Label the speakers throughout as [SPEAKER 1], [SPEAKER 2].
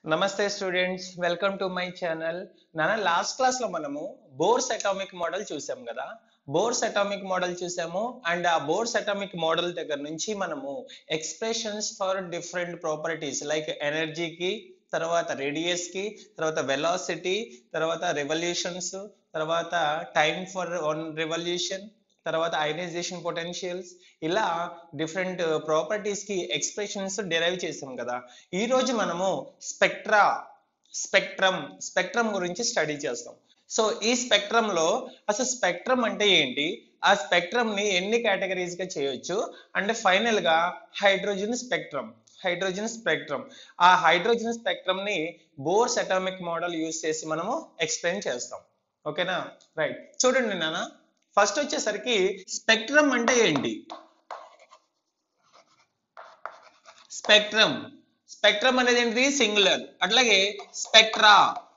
[SPEAKER 1] నమస్తే students welcome to my channel నాన్న last class లో మనము బోర్స్ అటామిక్ మోడల్ చూసాం కదా బోర్స్ అటామిక్ మోడల్ చూసాము అండ్ ఆ బోర్స్ అటామిక్ మోడల్ దగ్గర నుంచి మనము expressions for different properties like ఎనర్జీకి తర్వాత రేడియస్ కి తర్వాత వెలాసిటీ తర్వాత రెవల్యూషన్స్ తర్వాత టైం ఫర్ వన్ రెవల్యూషన్ తర్వాత అయనైజేషన్ పొటెన్షియల్స్ ఇలా డిఫరెంట్ ప్రాపర్టీస్ కి ఎక్స్ప్రెషన్స్ డెరైవ్ చేసాం కదా ఈ రోజు మనము స్పెక్ట్రా స్పెక్ట్రమ్ స్పెక్ట్రమ్ గురించి స్టడీ చేస్తాం సో ఈ స్పెక్ట్రమ్ లో అసలు స్పెక్ట్రమ్ అంటే ఏంటి ఆ స్పెక్ట్రమ్ ని ఎన్ని కేటగిరీస్ గా చేయొచ్చు అంటే ఫైనల్ గా హైడ్రోజన్ స్పెక్ట్రమ్ హైడ్రోజన్ స్పెక్ట్రమ్ ఆ హైడ్రోజన్ స్పెక్ట్రమ్ ని బోర్స్ అటామిక్ మోడల్ యూస్ చేసి మనము ఎక్స్ప్లెయిన్ చేస్తాం ఓకేనా రైట్ చూడండి నాన్న ఫస్ట్ వచ్చేసరికి స్పెక్ట్రమ్ అంటే ఏంటి స్పెక్ట్రమ్ స్పెక్ట్రమ్ అనేది ఏంటిది సింగులర్ అట్లాగే స్పెక్ట్రా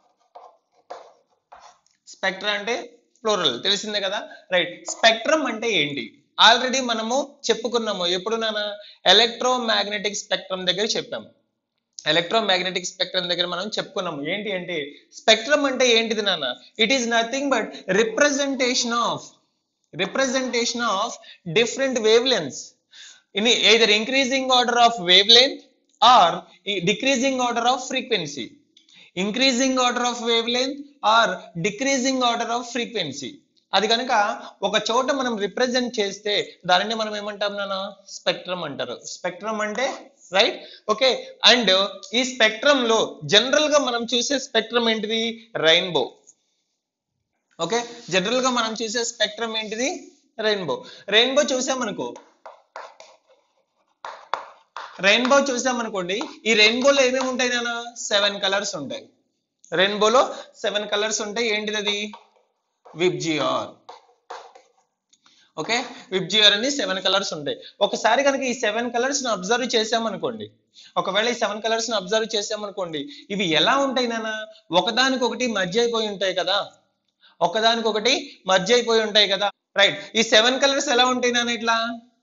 [SPEAKER 1] స్పెక్ట్రా అంటే ప్లూరల్ తెలిసిందే కదా రైట్ స్పెక్ట్రమ్ అంటే ఏంటి ఆల్రెడీ మనము చెప్పుకున్నాము ఎప్పుడు నాన్న ఎలక్ట్రోమాగ్నెటిక్ స్పెక్ట్రమ్ దగ్గర చెప్పాము ఎలక్ట్రోమాగ్నెటిక్ స్పెక్ట్రమ్ దగ్గర మనం చెప్పుకున్నాము ఏంటి అంటే స్పెక్ట్రమ్ అంటే ఏంటిది నాన్న it is nothing but representation of representation of different wavelengths in either increasing order of wavelength or decreasing order of frequency increasing order of wavelength or decreasing order of frequency అది కనుక ఒక చోట మనం represent చేస్తే దానిని మనం ఏమంటాం నాన్న స్పెక్ట్రమ్ అంటారు స్పెక్ట్రమ్ అంటే రైట్ ఓకే అండ్ ఈ స్పెక్ట్రమ్ లో జనరల్ గా మనం చూసే స్పెక్ట్రమ్ ఏంటిది రెయిన్బో ఓకే జనరల్ గా మనం చూసే స్పెక్ట్రమ్ ఏంటిది రెయిన్బో రెయిన్బో చూసామనుకో రెయిన్బో చూసామనుకోండి ఈ రెయిన్బోలో ఏమేమి ఉంటాయి నాన్న సెవెన్ కలర్స్ ఉంటాయి రెయిన్బోలో సెవెన్ కలర్స్ ఉంటాయి ఏంటిది అది విబ్జిఆర్ ఓకే విబ్జిఆర్ అని సెవెన్ కలర్స్ ఉంటాయి ఒకసారి కనుక ఈ సెవెన్ కలర్స్ ని అబ్జర్వ్ చేసామనుకోండి ఒకవేళ ఈ సెవెన్ కలర్స్ ని అబ్జర్వ్ చేసామనుకోండి ఇవి ఎలా ఉంటాయి నాన్న ఒకదానికొకటి మధ్య అయిపోయి ఉంటాయి కదా ఒకదానికొకటి మర్జ్ అయిపోయి ఉంటాయి కదా రైట్ ఈ సెవెన్ కలర్స్ ఎలా ఉంటాయి నాన్న ఇట్లా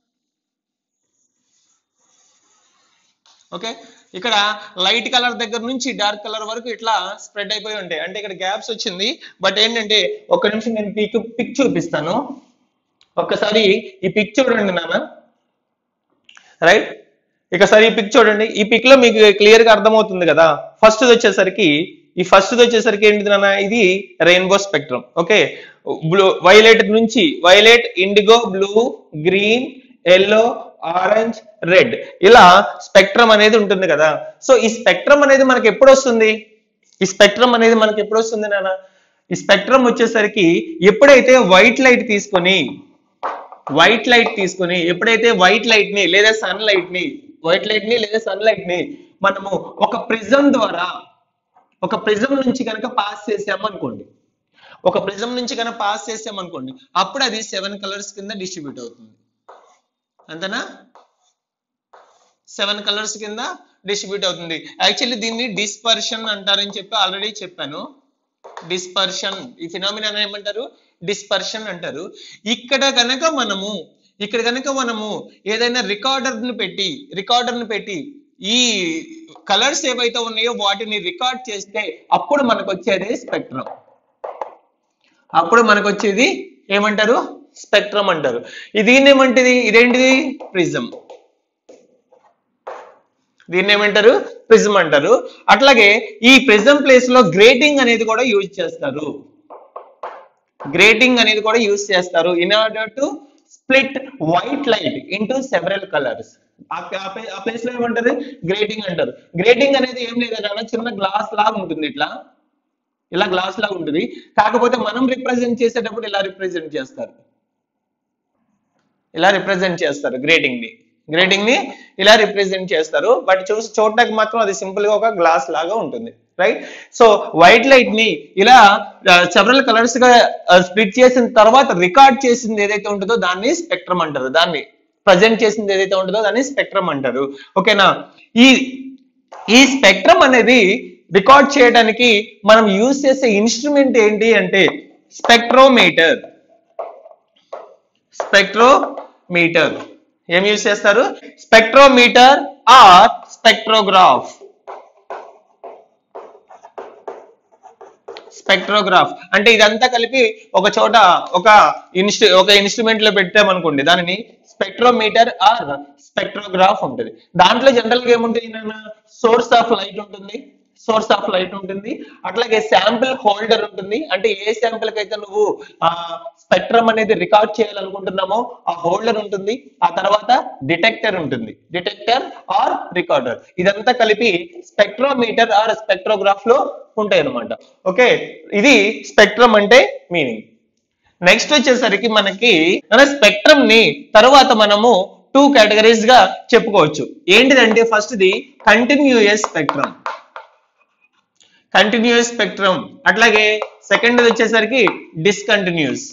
[SPEAKER 1] ఓకే ఇక్కడ లైట్ కలర్ దగ్గర నుంచి డార్క్ కలర్ వరకు ఇట్లా స్ప్రెడ్ అయిపోయి ఉంటాయి అంటే ఇక్కడ గ్యాప్స్ వచ్చింది బట్ ఏంటంటే ఒక నిమిషం నేను పిక్ పిక్ చూపిస్తాను ఒక్కసారి ఈ పిక్ చూడండి నాన్న రైట్ ఇకసారి ఈ పిక్ చూడండి ఈ పిక్ లో మీకు క్లియర్ గా అర్థమవుతుంది కదా ఫస్ట్ వచ్చేసరికి ఈ ఫస్ట్ వచ్చేసరికి ఏంటిది నాన్న ఇది rainbow spectrum okay blue violet నుంచి violet indigo blue green yellow orange red ఇలా స్పెక్ట్రమ్ అనేది ఉంటుంది కదా సో ఈ స్పెక్ట్రమ్ అనేది మనకి ఎప్పుడు వస్తుంది ఈ స్పెక్ట్రమ్ అనేది మనకి ఎప్పుడు వస్తుంది నాన్న ఈ స్పెక్ట్రమ్ వచ్చేసరికి ఎప్పుడైతే వైట్ లైట్ తీసుకొని వైట్ లైట్ తీసుకొని ఎప్పుడైతే వైట్ లైట్ ని లేదా సన్ లైట్ ని వైట్ లైట్ ని లేదా సన్ లైట్ ని మనము ఒక ప్రిజం ద్వారా ఒక ప్రిజం నుంచి కనుక పాస్ చేసాము అనుకోండి ఒక ప్రిజం నుంచి కనుక పాస్ చేసాం అనుకోండి అప్పుడు అది సెవెన్ కలర్స్ కింద డిస్ట్రిబ్యూట్ అవుతుంది అంతేనా సెవెన్ కలర్స్ కింద డిస్ట్రిబ్యూట్ అవుతుంది యాక్చువల్లీ దీన్ని డిస్పర్షన్ అంటారని చెప్పి ఆల్రెడీ చెప్పాను డిస్పర్షన్ ఈ ఫినామినా ఏమంటారు డిస్పర్షన్ అంటారు ఇక్కడ కనుక మనము ఇక్కడ కనుక మనము ఏదైనా రికార్డర్ ను పెట్టి రికార్డర్ ను పెట్టి ఈ కలర్స్ ఏవైతే ఉన్నాయో వాటిని రికార్డ్ చేస్తే అప్పుడు మనకు వచ్చేది స్పెక్ట్రమ్ అప్పుడు మనకు వచ్చేది ఏమంటారు స్పెక్ట్రమ్ అంటారు ఇది ఏమంటిది ఇదేంటిది ప్రిజం దీన్ని ఏమంటారు ప్రిజం అంటారు అట్లాగే ఈ ప్రిజం ప్లేస్ లో గ్రేటింగ్ అనేది కూడా యూజ్ చేస్తారు గ్రేటింగ్ అనేది కూడా యూజ్ చేస్తారు in order to split white light into several colours ఆ ప్లేస్ లో ఏమంటారు గ్రేటింగ్ అంటారు గ్రేటింగ్ అనేది ఏం లేదు చిన్న గ్లాస్ లాగా ఉంటుంది ఇట్లా ఇలా గ్లాస్ లాగా ఉంటుంది కాకపోతే మనం రిప్రజెంట్ చేసేటప్పుడు ఇలా రిప్రజెంట్ చేస్తారు ఇలా రిప్రజెంట్ చేస్తారు గ్రేటింగ్ ని గ్రేటింగ్ ని ఇలా రిప్రజెంట్ చేస్తారు బట్ చూసి చూడటానికి మాత్రం అది సింపుల్ గా ఒక గ్లాస్ లాగా ఉంటుంది రైట్ సో వైట్ లైట్ ని ఇలా సెవరల్ కలర్స్ గా స్ప్లిట్ చేసిన తర్వాత రికార్డ్ చేసింది ఏదైతే ఉంటుందో దాన్ని స్పెక్ట్రమ్ అంటారు దాన్ని ప్రజెంట్ చేసింది ఏదైతే ఉంటుందో దాన్ని స్పెక్ట్రమ్ అంటారు ఓకేనా ఈ ఈ స్పెక్ట్రమ్ అనేది రికార్డ్ చేయడానికి మనం యూజ్ చేసే ఇన్స్ట్రుమెంట్ ఏంటి అంటే స్పెక్ట్రోమీటర్ స్పెక్ట్రోమీటర్ ఏం యూజ్ చేస్తారు స్పెక్ట్రోమీటర్ ఆర్ స్పెక్ట్రోగ్రాఫ్ స్పెక్ట్రోగ్రాఫ్ అంటే ఇదంతా కలిపి ఒక చోట ఒక ఇన్స్ట్రు ఒక ఇన్స్ట్రుమెంట్ లో పెట్టామనుకోండి దానిని స్పెక్ట్రోమీటర్ ఆర్ స్పెక్ట్రోగ్రాఫ్ ఉంటుంది దాంట్లో జనరల్ గా ఏముంటుంది నాన్న సోర్స్ ఆఫ్ లైట్ ఉంటుంది సోర్స్ ఆఫ్ లైట్ ఉంటుంది అట్లాగే శాంపిల్ హోల్డర్ ఉంటుంది అంటే ఏ శాంపిల్ కి అయితే నువ్వు ఆ స్పెక్ట్రమ్ అనేది రికార్డ్ చేయాలనుకుంటున్నామో ఆ హోల్డర్ ఉంటుంది ఆ తర్వాత డిటెక్టర్ ఉంటుంది డిటెక్టర్ ఆర్ రికార్డర్ ఇదంతా కలిపి స్పెక్ట్రోమీటర్ ఆర్ స్పెక్ట్రోగ్రాఫ్ లో ఉంటాయి అనమాట ఓకే ఇది స్పెక్ట్రమ్ అంటే మీనింగ్ నెక్స్ట్ వచ్చేసరికి మనకి మన స్పెక్ట్రమ్ ని తర్వాత మనము టూ కేటగిరీస్ గా చెప్పుకోవచ్చు ఏంటిదంటే first the continuous spectrum continuous spectrum అట్లాగే సెకండ్ వచ్చేసరికి discontinuous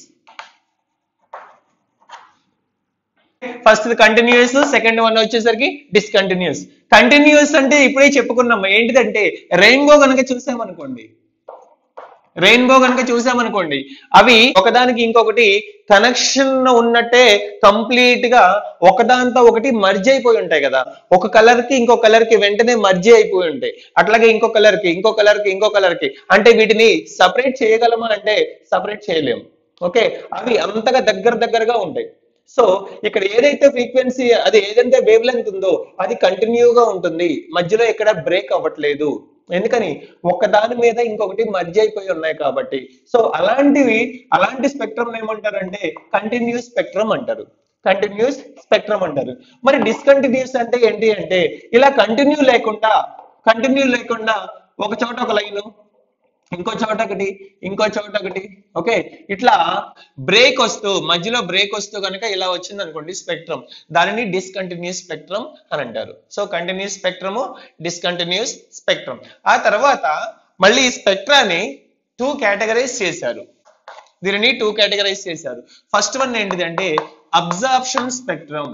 [SPEAKER 1] first continuous second one వచ్చేసరికి డిస్కంటిన్యూస్ కంటిన్యూస్ అంటే ఇప్పుడే చెప్పుకున్నాం ఏంటిదంటే రెయిన్బో కనుక చూసామనుకోండి రెయిన్బో కనుక చూసామనుకోండి అవి ఒకదానికి ఇంకొకటి కనెక్షన్ ఉన్నట్టే కంప్లీట్ గా ఒకదాంతో ఒకటి మర్జ్ అయిపోయి ఉంటాయి కదా ఒక కలర్ కి ఇంకో కలర్ కి వెంటనే మర్జ్ అయిపోయి ఉంటాయి అట్లాగే ఇంకో కలర్ కి ఇంకో కలర్ కి ఇంకో కలర్ కి అంటే వీటిని సపరేట్ చేయగలమా అంటే సపరేట్ చేయలేము ఓకే అవి అంతగా దగ్గర దగ్గరగా ఉంటాయి సో ఇక్కడ ఏదైతే ఫ్రీక్వెన్సీ అది ఏదైతే వేవ్ లెంత్ ఉందో అది కంటిన్యూగా ఉంటుంది మధ్యలో ఎక్కడ బ్రేక్ అవ్వట్లేదు ఎందుకని ఒక దాని మీద ఇంకొకటి మర్జ్ అయిపోయి ఉన్నాయి కాబట్టి సో అలాంటివి అలాంటి స్పెక్ట్రమ్ ఏమంటారంటే కంటిన్యూస్ స్పెక్ట్రమ్ అంటారు కంటిన్యూస్ స్పెక్ట్రమ్ అంటారు మరి డిస్కంటిన్యూస్ అంటే ఏంటి అంటే ఇలా కంటిన్యూ లేకుండా కంటిన్యూ లేకుండా ఒక చోట ఒక లైన్ ఇంకో చోట ఒకటి ఇంకో చోట ఒకటి ఓకే ఇట్లా బ్రేక్ వస్తూ మధ్యలో బ్రేక్ వస్తూ కనుక ఇలా వచ్చింది అనుకోండి స్పెక్ట్రమ్ దానిని డిస్కంటిన్యూస్ స్పెక్ట్రమ్ అని అంటారు so continuous spectrum discontinuous spectrum ఆ తర్వాత మళ్ళీ ఈ స్పెక్ట్రాన్ని టూ కేటగరైజ్ చేశారు దీనిని టూ కేటగరైజ్ చేశారు ఫస్ట్ వన్ ఏంటిదంటే absorption spectrum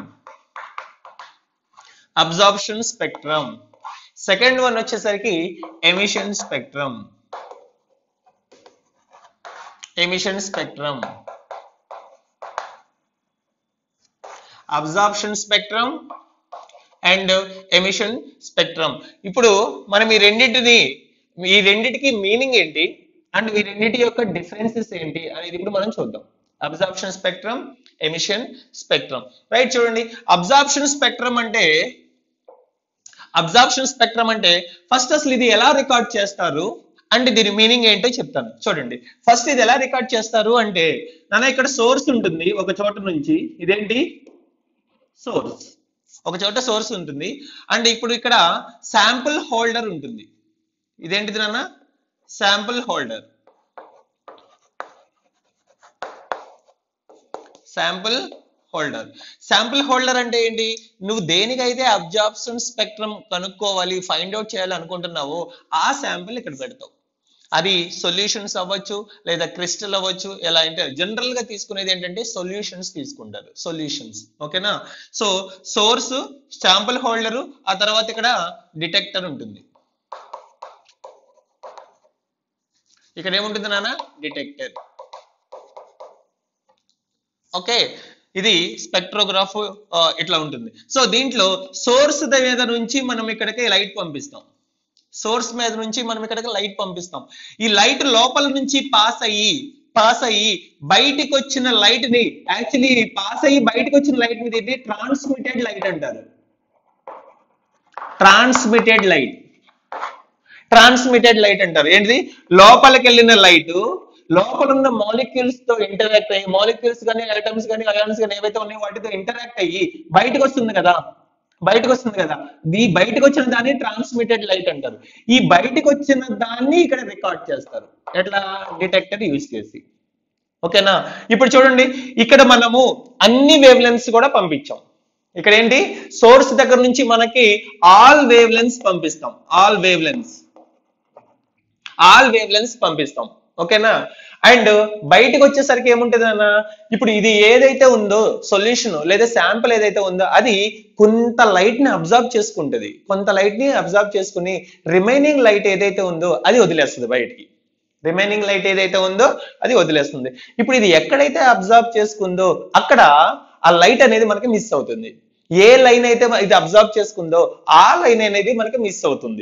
[SPEAKER 1] absorption spectrum second one వచ్చేసరికి emission spectrum emission spectrum absorption spectrum and emission spectrum ఇప్పుడు మనం ఈ రెండింటిని ఈ రెండింటికి మీనింగ్ ఏంటి అండ్ ఈ రెండింటి యొక్క డిఫరెన్సెస్ ఏంటి అనేది ఇప్పుడు మనం చూద్దాం absorption spectrum emission spectrum right చూడండి అబ్జార్ప్షన్ స్పెక్ట్రమ్ అంటే అబ్జార్ప్షన్ స్పెక్ట్రమ్ అంటే ఫస్ట్ అసలు ఇది ఎలా రికార్డ్ చేస్తారు అంటే దీని మీనింగ్ ఏంటో చెప్తాను చూడండి ఫస్ట్ ఇది ఎలా రికార్డ్ చేస్తారు అంటే నాన్న ఇక్కడ సోర్స్ ఉంటుంది ఒక చోట నుంచి ఇదేంటి సోర్స్ ఒక చోట సోర్స్ ఉంటుంది అండ్ ఇప్పుడు ఇక్కడ శాంపుల్ హోల్డర్ ఉంటుంది ఇదేంటిది నాన్న sample holder sample holder sample holder అంటే ఏంటి నువ్వు దేనికైతే అబ్జార్ప్షన్ స్పెక్ట్రమ్ కనుక్కోవాలి ఫైండ్ అవుట్ చేయాలి అనుకుంటున్నావో ఆ శాంపుల్ ఇక్కడ పెడతావు అది సొల్యూషన్స్ అవ్వచ్చు లేదా క్రిస్టల్ అవ్వచ్చు ఎలా అంటే జనరల్ గా తీసుకునేది ఏంటంటే సొల్యూషన్స్ తీసుకుంటారు సొల్యూషన్స్ ఓకేనా సో సోర్స్ శాంపుల్ హోల్డర్ ఆ తర్వాత ఇక్కడ డిటెక్టర్ ఉంటుంది ఇక్కడ ఏముంటుంది నాన్న డిటెక్టర్ ఓకే ఇది స్పెక్ట్రోగ్రాఫ్ ఇట్లా ఉంటుంది సో దీంట్లో సోర్స్ మీద నుంచి మనం ఇక్కడికి లైట్ పంపిస్తాం సోర్స్ మీద నుంచి మనం ఇక్కడికి లైట్ పంపిస్తాం ఈ లైట్ లోపల నుంచి పాస్ అయ్యి పాస్ అయ్యి బయటికి వచ్చిన లైట్ ని యాక్చువల్లీ పాస్ అయ్యి బయటికి వచ్చిన లైట్ ని దీన్ని ట్రాన్స్మిటెడ్ లైట్ అంటారు ట్రాన్స్మిటెడ్ లైట్ ట్రాన్స్మిటెడ్ లైట్ అంటారు ఏంటిది లోపలికి వెళ్ళిన లైట్ లోపల ఉన్న మాలిక్యూల్స్ తో ఇంటరాక్ట్ అయ్యి మాలిక్యూల్స్ కానీ ఐటమ్స్ కానీ అయాన్స్ కానీ ఏవైతే ఉన్నాయో వాటితో ఇంటరాక్ట్ అయ్యి బయటకు వస్తుంది కదా బయటకు వస్తుంది కదా ఈ బయటకు వచ్చిన దాన్ని ట్రాన్స్మిటెడ్ లైట్ అంటారు ఈ బయటకు వచ్చిన దాన్ని ఇక్కడ రికార్డ్ చేస్తారు ఎట్లా డిటెక్టర్ యూజ్ చేసి ఓకేనా ఇప్పుడు చూడండి ఇక్కడ మనము అన్ని వేవ్ లెన్స్ కూడా పంపించాం ఇక్కడ ఏంటి సోర్స్ దగ్గర నుంచి మనకి ఆల్ వేవ్ లెన్స్ పంపిస్తాం all wavelengths all wavelengths పంపిస్తాం ఓకేనా అండ్ బయటకు వచ్చేసరికి ఏముంటుంది అన్న ఇప్పుడు ఇది ఏదైతే ఉందో సొల్యూషన్ లేదా శాంపుల్ ఏదైతే ఉందో అది కొంత లైట్ ని అబ్జర్వ్ చేసుకుంటది కొంత లైట్ ని అబ్జర్వ్ చేసుకుని రిమైనింగ్ లైట్ ఏదైతే ఉందో అది వదిలేస్తుంది బయటికి రిమైనింగ్ లైట్ ఏదైతే ఉందో అది వదిలేస్తుంది ఇప్పుడు ఇది ఎక్కడైతే అబ్జర్వ్ చేసుకుందో అక్కడ ఆ లైట్ అనేది మనకి మిస్ అవుతుంది ఏ లైన్ అయితే ఇది అబ్జర్వ్ చేసుకుందో ఆ లైన్ అనేది మనకి మిస్ అవుతుంది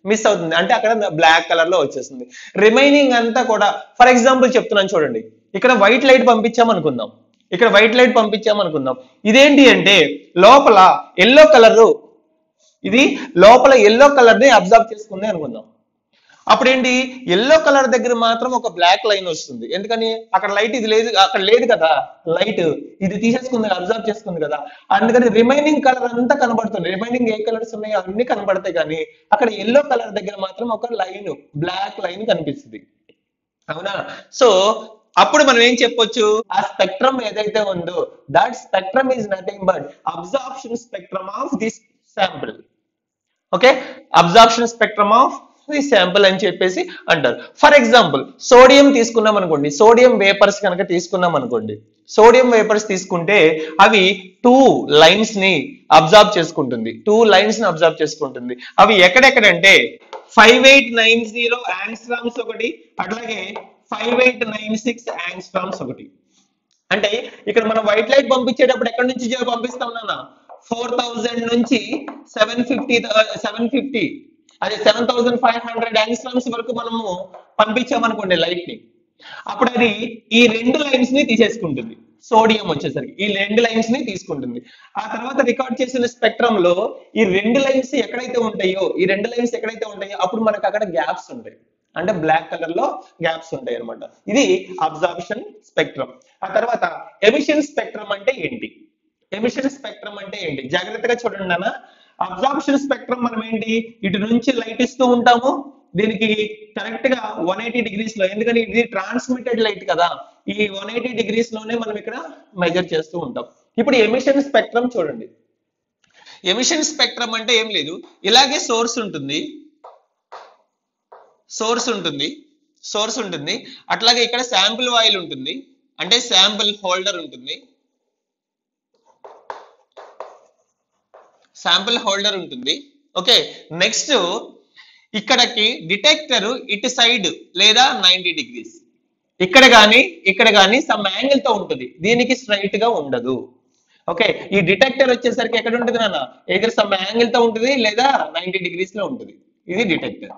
[SPEAKER 1] మిస్ అవుతుంది అంటే అక్కడ బ్లాక్ కలర్ లో వచ్చేస్తుంది రిమైనింగ్ అంతా కూడా ఫర్ ఎగ్జాంపుల్ చెప్తున్నాను చూడండి ఇక్కడ వైట్ లైట్ పంపించాం అనుకుందాం ఇక్కడ వైట్ లైట్ పంపించాం అనుకుందాం ఇదేంటి అంటే లోపల ఎల్లో కలర్ ఇది లోపల ఎల్లో కలర్ ని అబ్జర్వ్ చేసుకుంది అనుకుందాం అప్పుడేంటి ఎల్లో కలర్ దగ్గర మాత్రం ఒక బ్లాక్ లైన్ వస్తుంది ఎందుకని అక్కడ లైట్ ఇది లేదు అక్కడ లేదు కదా లైట్ ఇది తీసేసుకుంది అబ్జర్వ్ చేసుకుంది కదా అందుకని రిమైనింగ్ కలర్ అంతా కనబడుతుంది రిమైనింగ్ ఏ కలర్స్ ఉన్నాయో అన్ని కనబడతాయి కానీ అక్కడ ఎల్లో కలర్ దగ్గర మాత్రం ఒక లైన్ బ్లాక్ లైన్ కనిపిస్తుంది అవునా సో అప్పుడు మనం ఏం చెప్పొచ్చు ఆ స్పెక్ట్రమ్ ఏదైతే ఉందో that spectrum is nothing but absorption spectrum of this sample okay absorption spectrum of the sample అని చెప్పేసి అంటారు ఫర్ ఎగ్జాంపుల్ సోడియం తీసుకున్నాం అనుకోండి సోడియం వేపర్స్ కనుక తీసుకున్నాం అనుకోండి సోడియం వేపర్స్ తీసుకుంటే అవి టూ లైన్స్ ని అబ్జార్బ్ చేసుకుంటుంది టూ లైన్స్ ని అబ్జార్బ్ చేసుకుంటుంది అవి ఎక్కడెక్కడంటే five eight nine zero angstroms ఒకటి అట్లాగే five eight nine six angstroms ఒకటి అంటే ఇక్కడ మనం వైట్ లైట్ పంపించేటప్పుడు ఎక్కడి నుంచి జే- పంపిస్తాం నాన్న ఫోర్ థౌజండ్ నుంచి సెవెన్ ఫిఫ్టీ సెవెన్ ఫిఫ్టీ అదే seven thousand five hundred angstroms వరకు మనము పంపించామనుకోండి లైట్ ని అప్పుడు అది ఈ రెండు లైన్స్ ని తీసేసుకుంటుంది సోడియం వచ్చేసరికి ఈ రెండు లైన్స్ ని తీసుకుంటుంది ఆ తర్వాత రికార్డ్ చేసిన స్పెక్ట్రమ్ లో ఈ రెండు లైన్స్ ఎక్కడైతే ఉంటాయో ఈ రెండు లైన్స్ ఎక్కడైతే ఉంటాయో అప్పుడు మనకు అక్కడ గ్యాప్స్ ఉంటాయి అంటే బ్లాక్ కలర్ లో గ్యాప్స్ ఉంటాయి అన్నమాట ఇది అబ్జార్ప్షన్ స్పెక్ట్రమ్ ఆ తర్వాత ఎమిషన్ స్పెక్ట్రమ్ అంటే ఏంటి ఎమిషన్ స్పెక్ట్రమ్ అంటే ఏంటి జాగ్రత్తగా చూడండి నాన్న అబ్జార్ప్షన్ స్పెక్ట్రమ్ మనం ఏంటి ఇటు నుంచి లైట్ ఇస్తూ ఉంటాము దీనికి కరెక్ట్ గా వన్ ఎయిటీ డిగ్రీస్ లో ఎందుకని ఇది ట్రాన్స్మిటెడ్ లైట్ కదా ఈ వన్ ఎయిటీ డిగ్రీస్ లోనే మనం ఇక్కడ మెజర్ చేస్తూ ఉంటాం ఇప్పుడు ఎమిషన్ స్పెక్ట్రమ్ చూడండి ఎమిషన్ స్పెక్ట్రమ్ అంటే ఏం లేదు ఇలాగే సోర్స్ ఉంటుంది సోర్స్ ఉంటుంది సోర్స్ ఉంటుంది అట్లాగే ఇక్కడ శాంపుల్ ఆయిల్ ఉంటుంది అంటే శాంపుల్ హోల్డర్ ఉంటుంది శాంపుల్ హోల్డర్ ఉంటుంది ఓకే నెక్స్ట్ ఇక్కడకి డిటెక్టర్ ఇటు సైడ్ లేదా నైంటీ డిగ్రీస్ ఇక్కడ గాని ఇక్కడ గాని సమ్ యాంగిల్ తో ఉంటుంది దీనికి స్ట్రైట్ గా ఉండదు ఓకే ఈ డిటెక్టర్ వచ్చేసరికి ఎక్కడ ఉంటుంది నాన్న ఏదో సమ్ యాంగిల్ తో ఉంటుంది లేదా నైంటీ డిగ్రీస్ లో ఉంటుంది ఇది డిటెక్టర్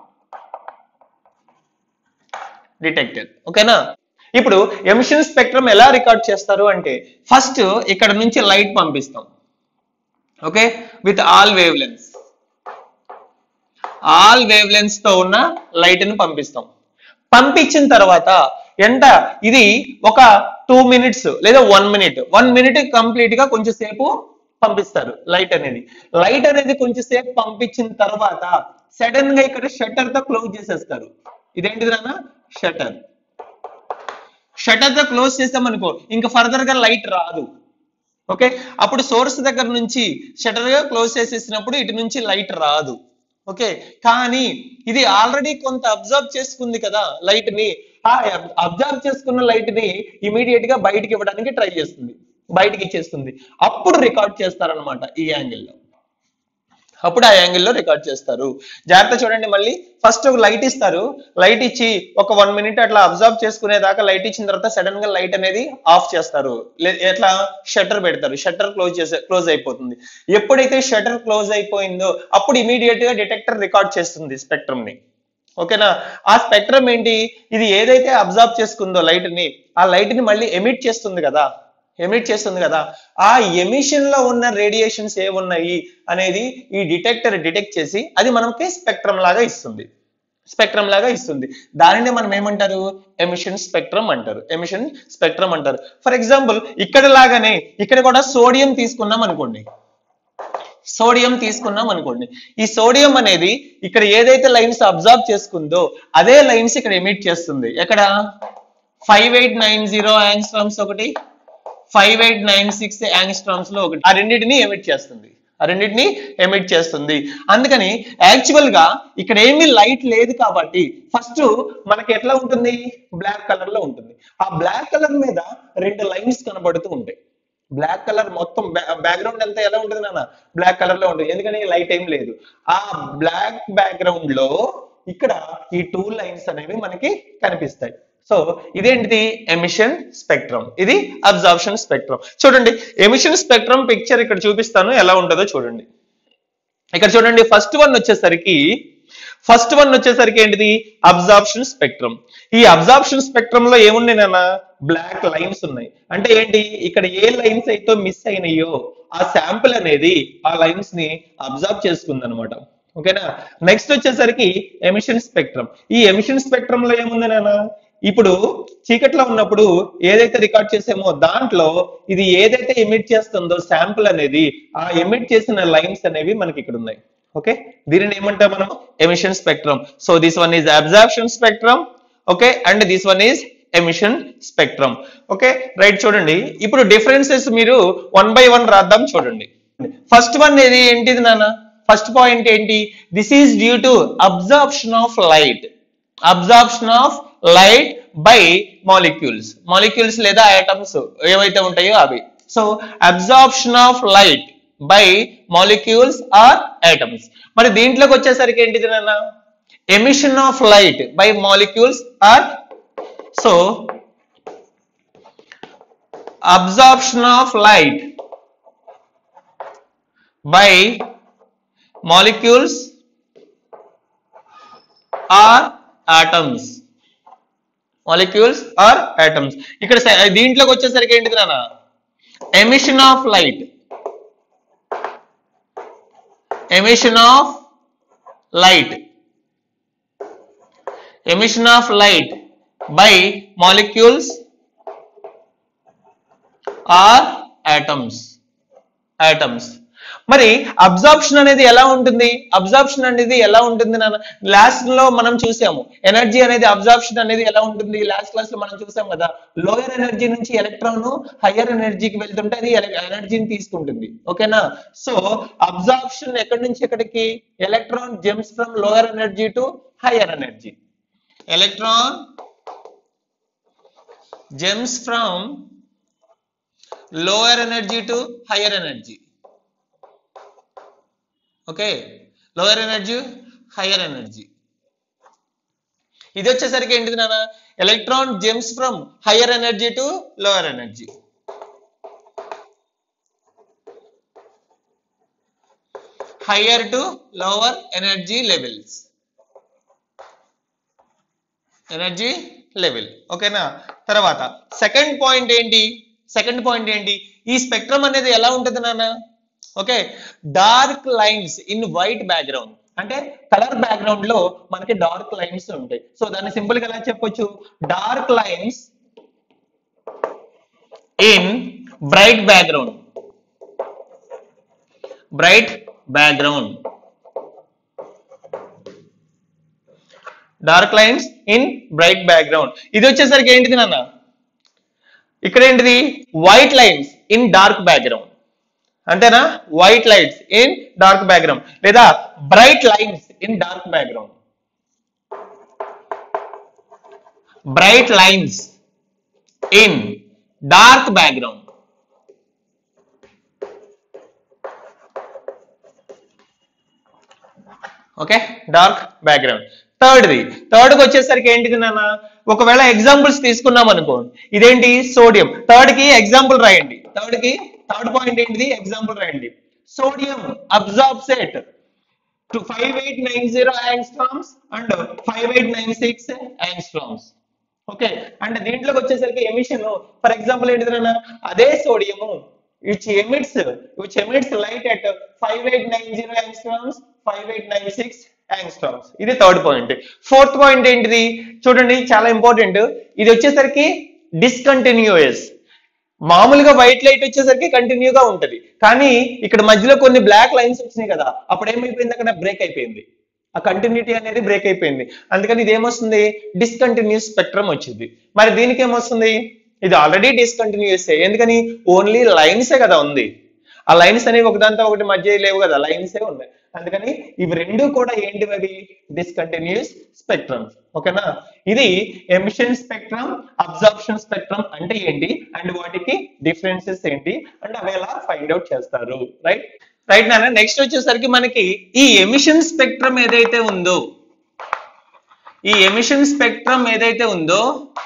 [SPEAKER 1] డిటెక్టర్ ఓకేనా ఇప్పుడు ఎమిషన్ స్పెక్ట్రమ్ ఎలా రికార్డ్ చేస్తారు అంటే ఫస్ట్ ఇక్కడ నుంచి లైట్ పంపిస్తాం okay with all wavelengths all wavelengths తో ఉన్న లైట్ ని పంపిస్తాం పంపించిన తర్వాత ఎంత ఇది ఒక టూ మినిట్స్ లేదా one minute one minute complete గా కొంచెం సేపు పంపిస్తారు లైట్ అనేది లైట్ అనేది కొంచెం సేపు పంపించిన తర్వాత సడన్ గా ఇక్కడ షట్టర్ తో క్లోజ్ చేసేస్తారు ఇదేంటిది నాన్న షట్టర్ షట్టర్ తో క్లోజ్ చేస్తామనుకో ఇంకా ఫర్దర్ గా లైట్ రాదు ఓకే అప్పుడు సోర్స్ దగ్గర నుంచి షటర్ గా క్లోజ్ చేసేసినప్పుడు ఇటు నుంచి లైట్ రాదు ఓకే కానీ ఇది ఆల్రెడీ కొంత అబ్జర్వ్ చేసుకుంది కదా లైట్ ని ఆ అబ్జర్వ్ చేసుకున్న లైట్ ని ఇమీడియట్ గా బయటికి ఇవ్వడానికి ట్రై చేస్తుంది బయటికి ఇచ్చేస్తుంది అప్పుడు రికార్డ్ చేస్తారనమాట ఈ యాంగిల్లో అప్పుడు ఆ యాంగిల్లో రికార్డ్ చేస్తారు జాగ్రత్త చూడండి మళ్ళీ ఫస్ట్ ఒక లైట్ ఇస్తారు లైట్ ఇచ్చి ఒక వన్ మినిట్ అట్లా అబ్జర్వ్ చేసుకునేదాకా లైట్ ఇచ్చిన తర్వాత సడన్ గా లైట్ అనేది ఆఫ్ చేస్తారు లే- ఎట్లా షట్టర్ పెడతారు షట్టర్ క్లోజ్ చేసే క్లోజ్ అయిపోతుంది ఎప్పుడైతే షట్టర్ క్లోజ్ అయిపోయిందో అప్పుడు ఇమీడియట్ గా డిటెక్టర్ రికార్డ్ చేస్తుంది స్పెక్ట్రమ్ ని ఓకేనా ఆ స్పెక్ట్రమ్ ఏంటి ఇది ఏదైతే అబ్జర్వ్ చేసుకుందో లైట్ ని ఆ లైట్ ని మళ్ళీ ఎమిట్ చేస్తుంది కదా ఎమిట్ చేస్తుంది కదా ఆ ఎమిషన్ లో ఉన్న రేడియేషన్స్ ఏమున్నాయి అనేది ఈ డిటెక్టర్ డిటెక్ట్ చేసి అది మనకి స్పెక్ట్రమ్ లాగా ఇస్తుంది స్పెక్ట్రమ్ లాగా ఇస్తుంది దానిని మనం ఏమంటారు ఎమిషన్ స్పెక్ట్రమ్ అంటారు ఎమిషన్ స్పెక్ట్రమ్ అంటారు ఫర్ ఎగ్జాంపుల్ ఇక్కడ లాగానే ఇక్కడ కూడా సోడియం తీసుకున్నాం అనుకోండి సోడియం తీసుకున్నాం అనుకోండి ఈ సోడియం అనేది ఇక్కడ ఏదైతే లైన్స్ అబ్జర్వ్ చేసుకుందో అదే లైన్స్ ఇక్కడ ఎమిట్ చేస్తుంది ఎక్కడ five eight nine zero angstroms ఒకటి five eight nine six angstroms లో ఒకటి ఆ రెండింటిని ఎమిట్ చేస్తుంది ఆ రెండింటిని ఎమిట్ చేస్తుంది అందుకని యాక్చువల్ గా ఇక్కడ ఏమీ లైట్ లేదు కాబట్టి ఫస్ట్ మనకి ఎట్లా ఉంటుంది బ్లాక్ కలర్ లో ఉంటుంది ఆ బ్లాక్ కలర్ మీద రెండు లైన్స్ కనబడుతూ ఉంటాయి బ్లాక్ కలర్ మొత్తం బ్యాక్గ్రౌండ్ అంతా ఎలా ఉంటుంది నాన్న బ్లాక్ కలర్ లో ఉంటుంది ఎందుకని లైట్ ఏం లేదు ఆ బ్లాక్ బ్యాక్గ్రౌండ్ లో ఇక్కడ ఈ టూ లైన్స్ అనేవి మనకి కనిపిస్తాయి సో ఇదేంటిది ఎమిషన్ స్పెక్ట్రమ్ ఇది అబ్జార్ప్షన్ స్పెక్ట్రమ్ చూడండి ఎమిషన్ స్పెక్ట్రమ్ పిక్చర్ ఇక్కడ చూపిస్తాను ఎలా ఉంటుందో చూడండి ఇక్కడ చూడండి ఫస్ట్ వన్ వచ్చేసరికి ఫస్ట్ వన్ వచ్చేసరికి ఏంటిది అబ్జార్ప్షన్ స్పెక్ట్రమ్ ఈ అబ్జార్ప్షన్ స్పెక్ట్రమ్ లో ఏమున్నాయి నాన్న బ్లాక్ లైన్స్ ఉన్నాయి అంటే ఏంటి ఇక్కడ ఏ లైన్స్ అయితే మిస్ అయినాయో ఆ శాంపుల్ అనేది ఆ లైన్స్ ని అబ్జర్వ్ చేసుకుంది అనమాట ఓకేనా నెక్స్ట్ వచ్చేసరికి ఎమిషన్ స్పెక్ట్రమ్ ఈ ఎమిషన్ స్పెక్ట్రమ్ లో ఏముంది నాన్న ఇప్పుడు చీకట్లో ఉన్నప్పుడు ఏదైతే రికార్డ్ చేసామో దాంట్లో ఇది ఏదైతే ఎమిట్ చేస్తుందో శాంపుల్ అనేది ఆ ఎమిట్ చేసిన లైన్స్ అనేవి మనకి ఇక్కడ ఉన్నాయి ఓకే దీనిని ఏమంటాం మనం emission spectrum so this one is absorption spectrum okay and this one is emission spectrum okay right చూడండి ఇప్పుడు డిఫరెన్సెస్ మీరు వన్ బై వన్ రాద్దాం చూడండి ఫస్ట్ వన్ ఇది ఏంటిది నాన్న ఫస్ట్ పాయింట్ ఏంటి this is due to absorption of light absorption of light by molecules molecules లేదా ఐటమ్స్ ఏవైతే ఉంటాయో అవి so absorption of light by molecules or atoms మరి దీంట్లోకి వచ్చేసరికి ఏంటిది నాన్న emission of light by molecules or so absorption of light by molecules or atoms molecules or atoms ఇక్కడ స- దీంట్లోకి వచ్చేసరికి ఏంటిది నాన్న emission of light emission of light emission of light by molecules or atoms atoms మరి absorption అనేది ఎలా ఉంటుంది అబ్జార్ప్షన్ అనేది ఎలా ఉంటుంది నాన్న లాస్ట్ లో మనం చూసాము ఎనర్జీ అనేది అబ్జార్ప్షన్ అనేది ఎలా ఉంటుంది లాస్ట్ క్లాస్ లో మనం చూసాం కదా లోయర్ ఎనర్జీ నుంచి ఎలక్ట్రాన్ హయ్యర్ ఎనర్జీకి వెళ్తుంటే అది ఎనర్జీని తీసుకుంటుంది ఓకేనా సో అబ్జార్ప్షన్ ఎక్కడి నుంచి ఎక్కడికి electron jumps from lower energy to higher energy electron jumps from lower energy to higher energy okay lower energy higher energy ఇది వచ్చేసరికి ఏంటిది నాన్న electron jumps from higher energy to lower energy higher to lower energy levels energy level ఓకేనా తర్వాత second point ఏంటి second point ఏంటి ఈ spectrum అనేది ఎలా ఉంటుంది నాన్న okay dark lines in white background అంటే కలర్ బ్యాక్గ్రౌండ్ లో మనకి డార్క్ లైన్స్ ఉంటాయి సో దాన్ని సింపుల్ గా ఎలా చెప్పొచ్చు dark lines in bright background bright background dark lines in bright background ఇది వచ్చేసరికి ఏంటిది నాన్న ఇక్కడ ఏంటిది white lines in dark background అంతేనా white lights in dark background లేదా bright lines in dark background bright lines in dark background okay dark background థర్డ్ది third కి వచ్చేసరికి ఏంటిది నాన్న ఒకవేళ ఎగ్జాంపుల్స్ తీసుకున్నాం అనుకో ఇదేంటి సోడియం థర్డ్ కి ఎగ్జాంపుల్ రాయండి థర్డ్ కి థర్డ్ పాయింట్ ఏంటిది ఎగ్జాంపుల్ రాయండి sodium absorbs at two five eight nine zero angstroms and five eight nine six angstroms okay అంటే దీంట్లోకి వచ్చేసరికి ఎమిషన్ ఫర్ ఎగ్జాంపుల్ ఏంటిది నాన్న అదే sodium which emits which emits light at five eight nine zero angstroms five eight nine six angstroms ఇది third point fourth point ఏంటిది చూడండి చాలా ఇంపార్టెంట్ ఇది వచ్చేసరికి డిస్కంటిన్యూయస్ మామూలుగా వైట్ లైట్ వచ్చేసరికి కంటిన్యూగా ఉంటది కానీ ఇక్కడ మధ్యలో కొన్ని బ్లాక్ లైన్స్ వచ్చినాయి కదా అప్పుడు ఏమైపోయింది అక్కడ బ్రేక్ అయిపోయింది ఆ కంటిన్యూటీ అనేది బ్రేక్ అయిపోయింది అందుకని ఇది ఏమొస్తుంది డిస్కంటిన్యూస్ స్పెక్ట్రమ్ వచ్చింది మరి దీనికి ఏమొస్తుంది ఇది ఆల్రెడీ డిస్కంటిన్యూస్ ఎందుకని ఓన్లీ లైన్సే కదా ఉంది ఆ లైన్స్ అనేవి ఒకదాంతో ఒకటి మధ్య లేవు కదా లైన్సే ఉన్నాయి అందుకని ఇవి రెండు కూడా ఏంటివి అవి డిస్కంటిన్యూస్ స్పెక్ట్రమ్ ఓకేనా ఇది ఎమిషన్ స్పెక్ట్రమ్ అబ్జార్ప్షన్ స్పెక్ట్రమ్ అంటే ఏంటి అండ్ వాటికి డిఫరెన్సెస్ ఏంటి అండ్ అవి ఎలా ఫైండ్ అవుట్ చేస్తారు రైట్ రైట్ నాన్న నెక్స్ట్ వచ్చేసరికి మనకి ఈ ఎమిషన్ స్పెక్ట్రమ్ ఏదైతే ఉందో ఈ ఎమిషన్ స్పెక్ట్రమ్ ఏదైతే ఉందో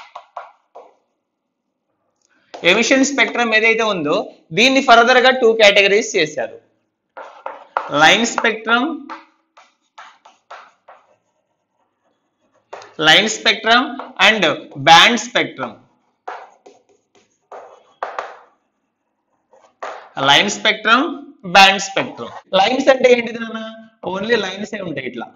[SPEAKER 1] ఎమిషన్ స్పెక్ట్రమ్ ఏదైతే ఉందో దీన్ని ఫర్దర్ గా టూ కేటగిరీస్ చేశారు line spectrum line spectrum and band spectrum line spectrum band spectrum lines అంటే ఏంటిది నాన్న ఓన్లీ లైన్స్ ఏ ఉంటాయి ఇట్లా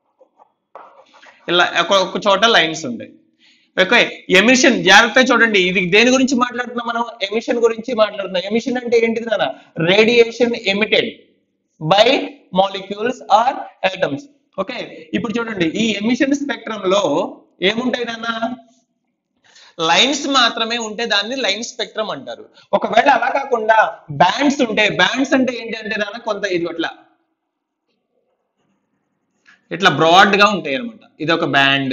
[SPEAKER 1] ఇలా ఒక- ఒక చోట లైన్స్ ఉంటాయి ఓకే ఎమిషన్ జాగ్రత్తగా చూడండి ఇది దేని గురించి మాట్లాడుతున్నాం మనం ఎమిషన్ గురించి మాట్లాడుతున్నాం ఎమిషన్ అంటే ఏంటిది నాన్న radiation emitted by molecules or atoms okay ఇప్పుడు చూడండి ఈ ఎమిషన్ స్పెక్ట్రమ్ లో ఏముంటాయి నాన్న లైన్స్ మాత్రమే ఉంటే దాన్ని లైన్ స్పెక్ట్రమ్ అంటారు ఒకవేళ అలా కాకుండా బ్యాండ్స్ ఉంటే బ్యాండ్స్ అంటే ఏంటి అంటే నాన్న కొంత ఇది ఇట్లా ఇట్లా బ్రాడ్ గా ఉంటాయి అనమాట ఇది ఒక బ్యాండ్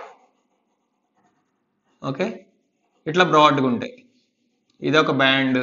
[SPEAKER 1] ఓకే ఇట్లా బ్రాడ్ గా ఉంటాయి ఇది ఒక బ్యాండ్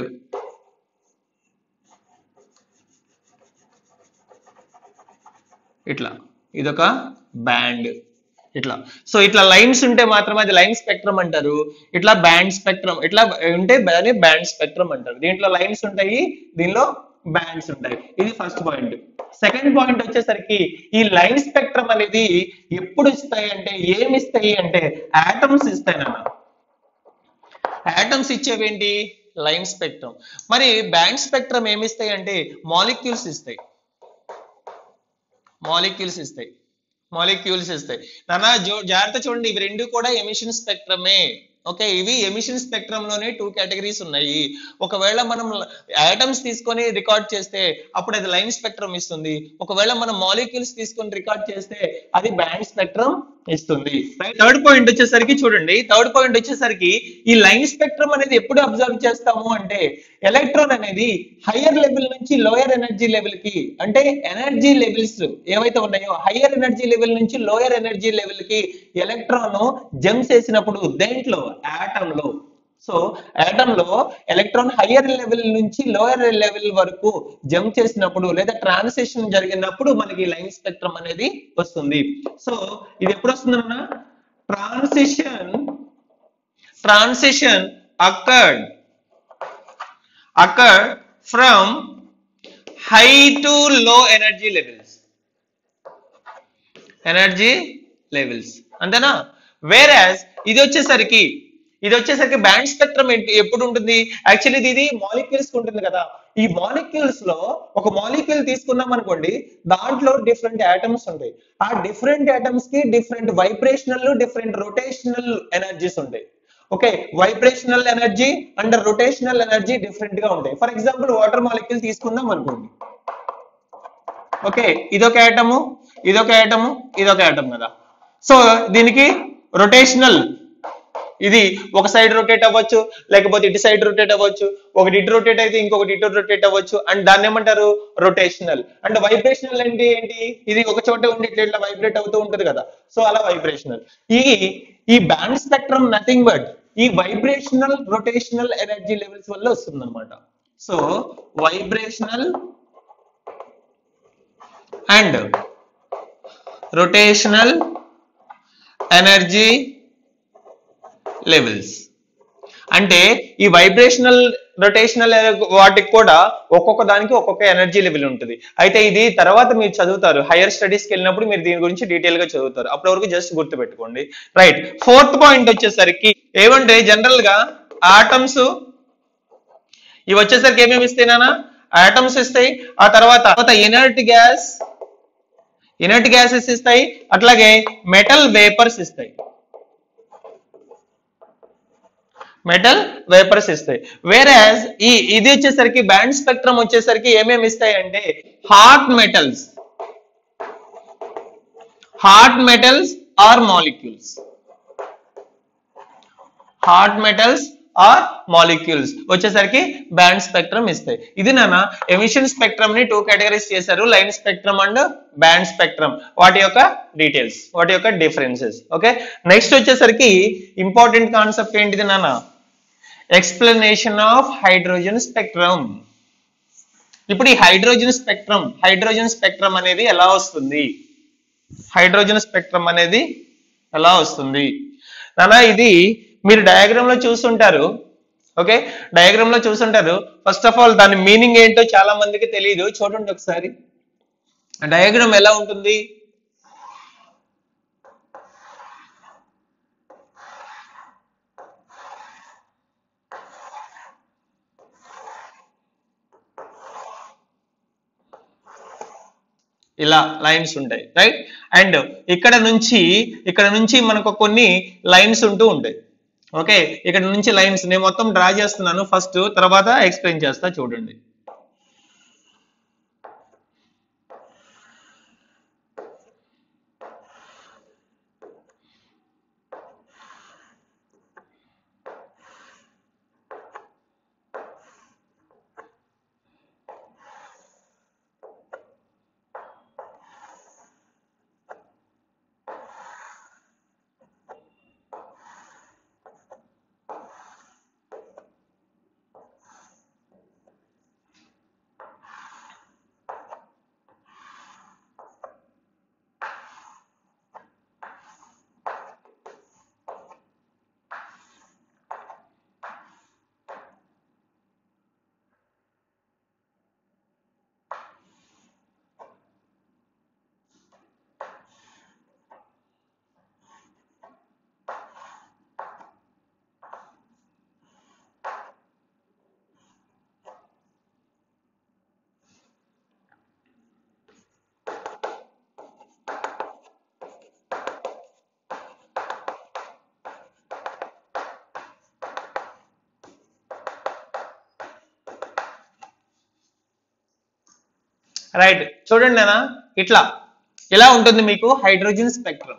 [SPEAKER 1] ఇట్లా ఇదొక బ్యాండ్ ఇట్లా సో ఇట్లా లైన్స్ ఉంటే మాత్రం అది లైన్ స్పెక్ట్రమ్ అంటారు ఇట్లా బ్యాండ్ స్పెక్ట్రమ్ ఇట్లా ఉంటే దాన్ని బ్యాండ్ స్పెక్ట్రమ్ అంటారు దీంట్లో లైన్స్ ఉంటాయి దీనిలో బ్యాండ్స్ ఉంటాయి ఇది ఫస్ట్ పాయింట్ సెకండ్ పాయింట్ వచ్చేసరికి ఈ లైన్ స్పెక్ట్రమ్ అనేది ఎప్పుడు ఇస్తాయి అంటే ఏమి ఇస్తాయి అంటే ఆటమ్స్ ఇస్తాయి నాన్న ఆటమ్స్ ఇచ్చేవేంటి లైన్ స్పెక్ట్రమ్ మరి బ్యాండ్ స్పెక్ట్రమ్ ఏమి ఇస్తాయి అంటే మాలిక్యూల్స్ ఇస్తాయి మాలిక్యూల్స్ ఇస్తాయి మాలిక్యూల్స్ ఇస్తాయి నాన్న జో జాగ్రత్త చూడండి ఇవి రెండు కూడా ఎమిషన్ స్పెక్ట్రమే ఓకే ఇవి ఎమిషన్ స్పెక్ట్రమ్ లోనే టూ కేటగిరీస్ ఉన్నాయి ఒకవేళ మనం ఐటమ్స్ తీసుకొని రికార్డ్ చేస్తే అప్పుడు అది లైన్ స్పెక్ట్రమ్ ఇస్తుంది ఒకవేళ మనం మాలిక్యూల్స్ తీసుకొని రికార్డ్ చేస్తే అది బ్యాండ్ స్పెక్ట్రమ్ ఇస్తుంది థర్డ్ పాయింట్ వచ్చేసరికి చూడండి థర్డ్ పాయింట్ వచ్చేసరికి ఈ లైన్ స్పెక్ట్రమ్ అనేది ఎప్పుడు అబ్జర్వ్ చేస్తాము అంటే ఎలక్ట్రాన్ అనేది హయ్యర్ లెవెల్ నుంచి లోయర్ ఎనర్జీ లెవెల్ కి అంటే ఎనర్జీ లెవెల్స్ ఏవైతే ఉన్నాయో హయ్యర్ ఎనర్జీ లెవెల్ నుంచి లోయర్ ఎనర్జీ లెవెల్ కి ఎలక్ట్రాన్ జంప్ చేసినప్పుడు దేంట్లో ఆటమ్ లో సో ఆటమ్ లో ఎలక్ట్రాన్ హయ్యర్ లెవెల్ నుంచి లోయర్ లెవెల్ వరకు జంప్ చేసినప్పుడు లేదా ట్రాన్సిషన్ జరిగినప్పుడు మనకి లైన్ స్పెక్ట్రమ్ అనేది వస్తుంది సో ఇది ఎప్పుడు వస్తుందన్న transition transition occurred occurred from high to low energy levels energy levels అంతేనా వేరాజ్ ఇది వచ్చేసరికి ఇది వచ్చేసరికి బ్యాండ్ స్పెక్ట్రమ్ ఎప్పుడు ఉంటుంది యాక్చువల్లీ ఇది మాలిక్యూల్స్ ఉంటుంది కదా ఈ మాలిక్యూల్స్ లో ఒక మాలిక్యూల్ తీసుకున్నాం అనుకోండి దాంట్లో డిఫరెంట్ ఆటమ్స్ ఉంటాయి ఆ డిఫరెంట్ ఆటమ్స్ కి different vibrational different rotational energies ఉంటాయి okay vibrational energy and rotational energy different గా ఉంటాయి ఫర్ ఎగ్జాంపుల్ వాటర్ మాలిక్యూల్ తీసుకుందాం అనుకోండి ఓకే ఇదొక ఐటము ఇదొక ఐటము ఇదొక ఐటమ్ కదా సో దీనికి రొటేషనల్ ఇది ఒక సైడ్ రొటేట్ అవ్వచ్చు లేకపోతే ఇటు సైడ్ రొటేట్ అవ్వచ్చు ఒకటి ఇటు రొటేట్ అయితే ఇంకొకటి ఇటు రొటేట్ అవ్వచ్చు అండ్ దాన్ని ఏమంటారు రొటేషనల్ అండ్ వైబ్రేషనల్ అంటే ఏంటి ఇది ఒక చోట ఉండి ఇట్లా ఇట్లా వైబ్రేట్ అవుతూ ఉంటది కదా సో అలా వైబ్రేషనల్ ఈ ఈ బ్యాండ్ స్పెక్ట్రమ్ నథింగ్ బట్ ఈ వైబ్రేషనల్ రొటేషనల్ ఎనర్జీ లెవెల్స్ వల్ల వస్తుంది అనమాట so vibrational and rotational energy levels అంటే ఈ వైబ్రేషనల్ రొటేషనల్ వాటికి కూడా ఒక్కొక్క దానికి ఒక్కొక్క ఎనర్జీ లెవెల్ ఉంటుంది అయితే ఇది తర్వాత మీరు చదువుతారు హైయర్ స్టడీస్కి వెళ్ళినప్పుడు మీరు దీని గురించి డీటెయిల్ గా చదువుతారు అప్పటి వరకు జస్ట్ గుర్తు పెట్టుకోండి రైట్ ఫోర్త్ పాయింట్ వచ్చేసరికి ఏమంటే జనరల్ గా ఆటమ్స్ ఇవి వచ్చేసరికి ఏమేమి ఇస్తాయి నాన్న ఆటమ్స్ ఇస్తాయి ఆ తర్వాత తర్వాత ఇనర్ట్ గ్యాస్ ఇనర్ట్ గ్యాసెస్ ఇస్తాయి అట్లాగే మెటల్ వేపర్స్ ఇస్తాయి మెటల్ వేపర్స్ ఇస్తాయి వేరేస్ ఈ ఇది వచ్చేసరికి బ్యాండ్ స్పెక్ట్రమ్ వచ్చేసరికి ఏమేమి ఇస్తాయి అంటే hot metals hot metals or molecules hot metals or molecules వచ్చేసరికి బ్యాండ్ స్పెక్ట్రమ్ ఇస్తాయి ఇది నాన్న ఎమిషన్ స్పెక్ట్రమ్ ని టూ కేటగిరీస్ చేశారు line spectrum and band spectrum వాటి యొక్క డీటెయిల్స్ వాటి యొక్క డిఫరెన్సెస్ ఓకే నెక్స్ట్ వచ్చేసరికి ఇంపార్టెంట్ కాన్సెప్ట్ ఏంటిది నాన్న ఎక్స్ప్లెనేషన్ ఆఫ్ హైడ్రోజన్ స్పెక్ట్రమ్ ఇప్పుడు ఈ హైడ్రోజన్ స్పెక్ట్రమ్ హైడ్రోజన్ స్పెక్ట్రమ్ అనేది ఎలా వస్తుంది హైడ్రోజన్ స్పెక్ట్రమ్ అనేది ఎలా వస్తుంది నానా ఇది మీరు డయాగ్రామ్ లో చూస్తుంటారు ఓకే డయాగ్రామ్ లో చూస్తుంటారు ఫస్ట్ ఆఫ్ ఆల్ దాని మీనింగ్ ఏంటో చాలా మందికి తెలియదు చూడండి ఒకసారి డయాగ్రామ్ ఎలా ఉంటుంది ఇలా లైన్స్ ఉంటాయి రైట్ అండ్ ఇక్కడ నుంచి ఇక్కడ నుంచి మనకు కొన్ని లైన్స్ ఉంటూ ఉంటాయి ఓకే ఇక్కడ నుంచి లైన్స్ నేను మొత్తం డ్రా చేస్తున్నాను ఫస్ట్ తర్వాత ఎక్స్ప్లెయిన్ చేస్తా చూడండి రైట్ చూడండి నాన్న ఇట్లా ఇలా ఉంటుంది మీకు hydrogen spectrum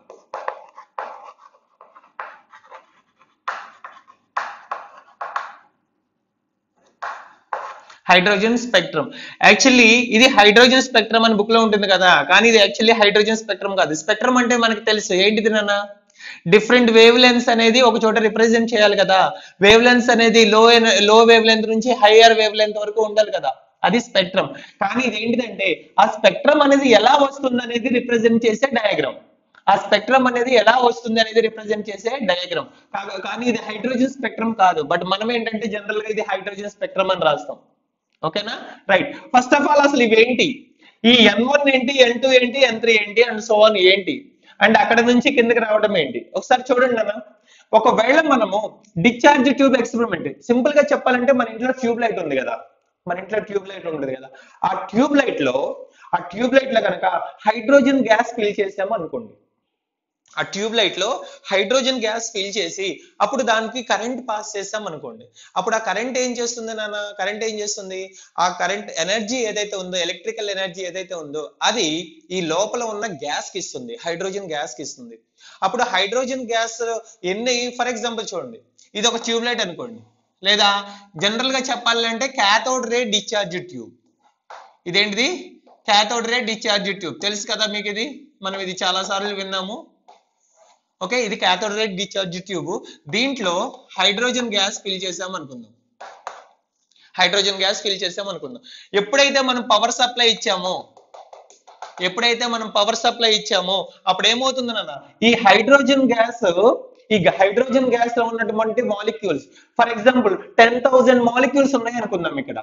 [SPEAKER 1] hydrogen spectrum actually ఇది హైడ్రోజన్ స్పెక్ట్రమ్ అని బుక్ లో ఉంటుంది కదా కానీ ఇది యాక్చువల్లీ హైడ్రోజన్ స్పెక్ట్రమ్ కాదు స్పెక్ట్రమ్ అంటే మనకి తెలుసు ఏంటిది నాన్న డిఫరెంట్ వేవ్ లెన్స్ అనేది ఒక చోట రిప్రజెంట్ చేయాలి కదా వేవ్ లెన్స్ అనేది లో లో వేవ్ లెంత్ నుంచి హైయర్ వేవ్ లెంత్ వరకు ఉండాలి కదా అది స్పెక్ట్రమ్ కానీ ఇది ఏంటిదంటే ఆ స్పెక్ట్రమ్ అనేది ఎలా వస్తుంది అనేది రిప్రజెంట్ చేసే డయాగ్రామ్ ఆ స్పెక్ట్రమ్ అనేది ఎలా వస్తుంది అనేది రిప్రజెంట్ చేసే డయాగ్రామ్ కానీ ఇది హైడ్రోజన్ స్పెక్ట్రమ్ కాదు బట్ మనం ఏంటంటే జనరల్ గా ఇది హైడ్రోజన్ స్పెక్ట్రమ్ అని రాస్తాం ఓకేనా రైట్ ఫస్ట్ ఆఫ్ ఆల్ అసలు ఇవేంటి ఈ ఎన్ వన్ ఏంటి ఎన్ టూ ఏంటి ఎన్ త్రీ ఏంటి అండ్ సో ఆన్ ఏంటి అండ్ అక్కడ నుంచి కిందకి రావడం ఏంటి ఒకసారి చూడండి అన్న ఒకవేళ మనము డిశ్చార్జ్ ట్యూబ్ ఎక్స్పెరిమెంట్ సింపుల్ గా చెప్పాలంటే మన ఇంట్లో ట్యూబ్ లైట్ ఉంది కదా మన ఇంట్లో ట్యూబ్ లైట్ ఉంటుంది కదా ఆ ట్యూబ్ లైట్ లో ఆ ట్యూబ్ లైట్ లో కనుక హైడ్రోజన్ గ్యాస్ ఫిల్ చేసాము అనుకోండి ఆ ట్యూబ్ లైట్ లో హైడ్రోజన్ గ్యాస్ ఫిల్ చేసి అప్పుడు దానికి కరెంట్ పాస్ చేస్తాం అనుకోండి అప్పుడు ఆ కరెంట్ ఏం చేస్తుంది నాన్న కరెంట్ ఏం చేస్తుంది ఆ కరెంట్ ఎనర్జీ ఏదైతే ఉందో ఎలక్ట్రికల్ ఎనర్జీ ఏదైతే ఉందో అది ఈ లోపల ఉన్న గ్యాస్ కి ఇస్తుంది హైడ్రోజన్ గ్యాస్ కి ఇస్తుంది అప్పుడు హైడ్రోజన్ గ్యాస్ ఎన్ని ఫర్ ఎగ్జాంపుల్ చూడండి ఇది ఒక ట్యూబ్ లైట్ అనుకోండి లేదా జనరల్ గా చెప్పాలంటే క్యాథోడ్ రే డిశ్చార్జ్ ట్యూబ్ ఇదేంటిది క్యాథోడ్ రే డిశ్చార్జ్ ట్యూబ్ తెలుసు కదా మీకు ఇది మనం ఇది చాలా సార్లు విన్నాము ఓకే ఇది క్యాథోడ్ రే డిశ్చార్జ్ ట్యూబ్ దీంట్లో హైడ్రోజన్ గ్యాస్ ఫిల్ చేసాం అనుకుందాం హైడ్రోజన్ గ్యాస్ ఫిల్ చేసాం అనుకుందాం ఎప్పుడైతే మనం పవర్ సప్లై ఇచ్చామో ఎప్పుడైతే మనం పవర్ సప్లై ఇచ్చామో అప్పుడు ఏమవుతుంది నాన్న ఈ హైడ్రోజన్ గ్యాస్ ఈ హైడ్రోజన్ గ్యాస్ లో ఉన్నటువంటి molecules for example ten thousand molecules ఉన్నాయి అనుకుందాం ఇక్కడ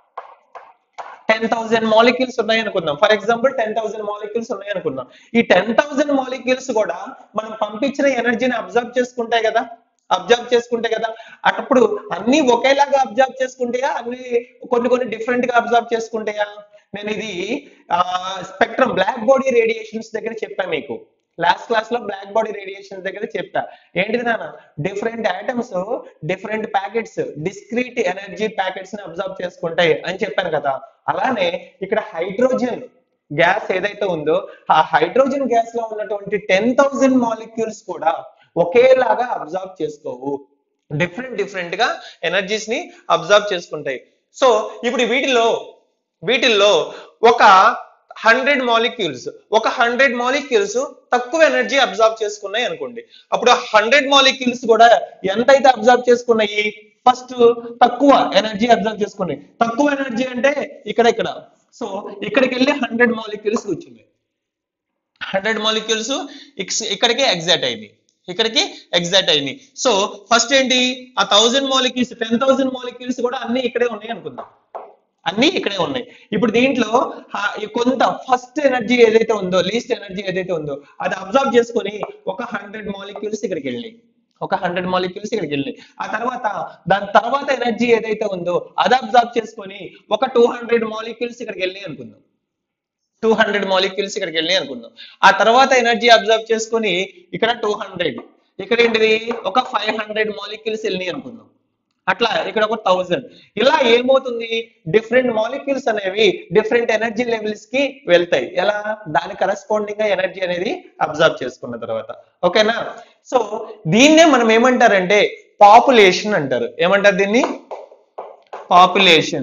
[SPEAKER 1] టెన్ థౌసండ్ మాలిక్యూల్స్ ఉన్నాయి అనుకుందాం for example ten thousand molecules ఉన్నాయి అనుకుందాం ఈ టెన్ థౌసండ్ మాలిక్యూల్స్ కూడా మనం పంపించిన ఎనర్జీని అబ్జర్వ్ చేసుకుంటాయి కదా అబ్జర్వ్ చేసుకుంటే కదా అప్పుడు అన్ని ఒకేలాగా అబ్జర్వ్ చేసుకుంటాయా అన్ని కొన్ని కొన్ని డిఫరెంట్ గా అబ్జర్వ్ చేసుకుంటాయా నేను ఇది స్పెక్ట్రమ్ బ్లాక్ బాడీ రేడియేషన్స్ దగ్గర చెప్పా మీకు లాస్ట్ క్లాస్ లో బ్లాక్ బాడీ రేడియేషన్స్ దగ్గర చెప్పా ఏంటిది నాన్న different items different packets discrete energy packets ని అబ్జర్వ్ చేసుకుంటాయి అని చెప్పాను కదా అలానే ఇక్కడ హైడ్రోజన్ గ్యాస్ ఏదైతే ఉందో ఆ హైడ్రోజన్ గ్యాస్ లో ఉన్నటువంటి టెన్ థౌసండ్ మాలిక్యూల్స్ కూడా ఒకేలాగా అబ్జర్వ్ చేసుకోవు డిఫరెంట్ డిఫరెంట్ గా ఎనర్జీస్ ని అబ్జర్వ్ చేసుకుంటాయి సో ఇప్పుడు వీటిలో వీటిల్లో ఒక హండ్రెడ్ మాలిక్యూల్స్ ఒక హండ్రెడ్ మాలిక్యూల్స్ తక్కువ ఎనర్జీ అబ్జర్వ్ చేసుకున్నాయి అనుకోండి అప్పుడు హండ్రెడ్ మాలిక్యూల్స్ కూడా ఎంతైతే అబ్జర్వ్ చేసుకున్నాయి ఫస్ట్ తక్కువ ఎనర్జీ అబ్జర్వ్ చేసుకున్నాయి తక్కువ ఎనర్జీ అంటే ఇక్కడ ఇక్కడ సో ఇక్కడికి వెళ్ళి హండ్రెడ్ మాలిక్యూల్స్ కూర్చున్నాయి హండ్రెడ్ మాలిక్యూల్స్ ఇక్కడికి ఎగ్జాక్ట్ అయింది ఇక్కడికి ఎగ్జాక్ట్ అయింది సో ఫస్ట్ ఏంటి ఆ thousand molecules ten thousand molecules కూడా అన్ని ఇక్కడే ఉన్నాయి అనుకుందాం అన్ని ఇక్కడే ఉన్నాయి ఇప్పుడు దీంట్లో హా- ఈ కొంత ఫస్ట్ ఎనర్జీ ఏదైతే ఉందో లీస్ట్ ఎనర్జీ ఏదైతే ఉందో అది అబ్జర్వ్ చేసుకొని ఒక హండ్రెడ్ మాలిక్యూల్స్ ఇక్కడికి వెళ్ళి ఒక హండ్రెడ్ మాలిక్యూల్స్ ఇక్కడికి వెళ్ళి ఆ తర్వాత దాని తర్వాత ఎనర్జీ ఏదైతే ఉందో అది అబ్జర్వ్ చేసుకొని ఒక టూ హండ్రెడ్ మాలిక్యూల్స్ ఇక్కడికి వెళ్ళి అనుకుందాం టూ హండ్రెడ్ మాలిక్యూల్స్ ఇక్కడికి వెళ్ళి అనుకుందాం ఆ తర్వాత ఎనర్జీ అబ్జర్వ్ చేసుకొని ఇక్కడ టూ హండ్రెడ్ ఇక్కడ ఏంటిది ఒక ఫైవ్ హండ్రెడ్ మాలిక్యూల్స్ వెళ్ళినాయి అనుకుందాం అట్లా ఇక్కడ ఒక థౌజండ్ ఇలా ఏమవుతుంది డిఫరెంట్ మాలిక్యూల్స్ అనేవి డిఫరెంట్ ఎనర్జీ లెవెల్స్ కి వెళ్తాయి ఎలా దాని కరెస్పాండింగ్ గా ఎనర్జీ అనేది అబ్జర్వ్ చేసుకున్న తర్వాత ఓకేనా సో దీన్నే మనం ఏమంటారంటే పాపులేషన్ అంటారు ఏమంటారు దీన్ని పాపులేషన్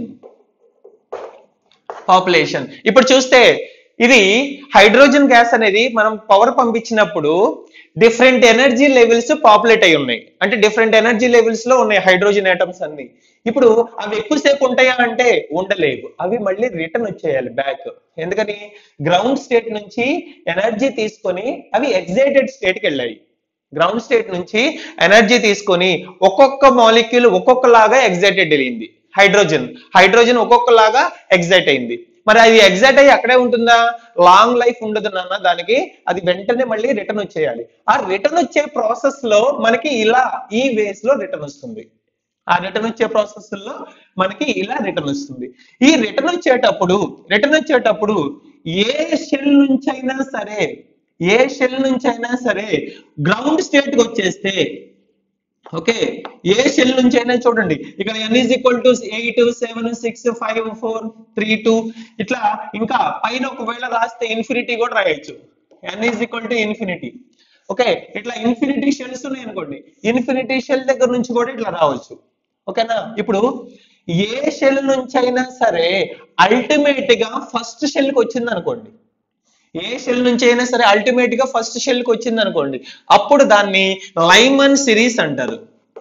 [SPEAKER 1] పాపులేషన్ ఇప్పుడు చూస్తే ఇది హైడ్రోజన్ గ్యాస్ అనేది మనం పవర్ పంపించినప్పుడు డిఫరెంట్ ఎనర్జీ లెవెల్స్ పాపులేట్ అయి ఉన్నాయి అంటే డిఫరెంట్ ఎనర్జీ లెవెల్స్ లో ఉన్నాయి హైడ్రోజన్ ఐటమ్స్ అన్ని ఇప్పుడు అవి ఎక్కువసేపు ఉంటాయా అంటే ఉండలేవు అవి మళ్ళీ రిటర్న్ వచ్చేయాలి బ్యాక్ ఎందుకని గ్రౌండ్ స్టేట్ నుంచి ఎనర్జీ తీసుకొని అవి ఎగ్జైటెడ్ స్టేట్ కి వెళ్ళాయి గ్రౌండ్ స్టేట్ నుంచి ఎనర్జీ తీసుకొని ఒక్కొక్క మాలిక్యూల్ ఒక్కొక్కలాగా ఎగ్జైటెడ్ వెళ్ళింది హైడ్రోజన్ హైడ్రోజన్ ఒక్కొక్కలాగా ఎగ్జైట్ అయింది మరి అది ఎగ్జైట్ అయ్యి అక్కడే ఉంటుందా లాంగ్ లైఫ్ ఉండదు నాన్న దానికి అది వెంటనే మళ్ళీ రిటర్న్ వచ్చేయాలి ఆ రిటర్న్ వచ్చే ప్రాసెస్ లో మనకి ఇలా ఈ వేస్ లో రిటర్న్ వస్తుంది ఆ రిటర్న్ వచ్చే ప్రాసెస్ లో మనకి ఇలా రిటర్న్ వస్తుంది ఈ రిటర్న్ వచ్చేటప్పుడు రిటర్న్ వచ్చేటప్పుడు ఏ షెల్ నుంచి అయినా సరే ఏ షెల్ నుంచి అయినా సరే గ్రౌండ్ స్టేట్ కి వచ్చేస్తే ఓకే ఏ షెల్ నుంచి అయినా చూడండి ఇక్కడ n is equal to eight seven six five four three two ఇట్లా ఇంకా పైన ఒకవేళ రాస్తే ఇన్ఫినిటీ కూడా రాయొచ్చు n is equal to infinity okay ఇట్లా ఇన్ఫినిటీ షెల్స్ ఉన్నాయి అనుకోండి ఇన్ఫినిటీ షెల్ దగ్గర నుంచి కూడా ఇట్లా రావచ్చు ఓకేనా ఇప్పుడు ఏ షెల్ నుంచి అయినా సరే అల్టిమేట్ గా ఫస్ట్ షెల్ కి వచ్చింది అనుకోండి ఏ షెల్ నుంచి అయినా సరే అల్టిమేట్ గా ఫస్ట్ షెల్ కి వచ్చింది అనుకోండి అప్పుడు దాన్ని లైమన్ సిరీస్ అంటారు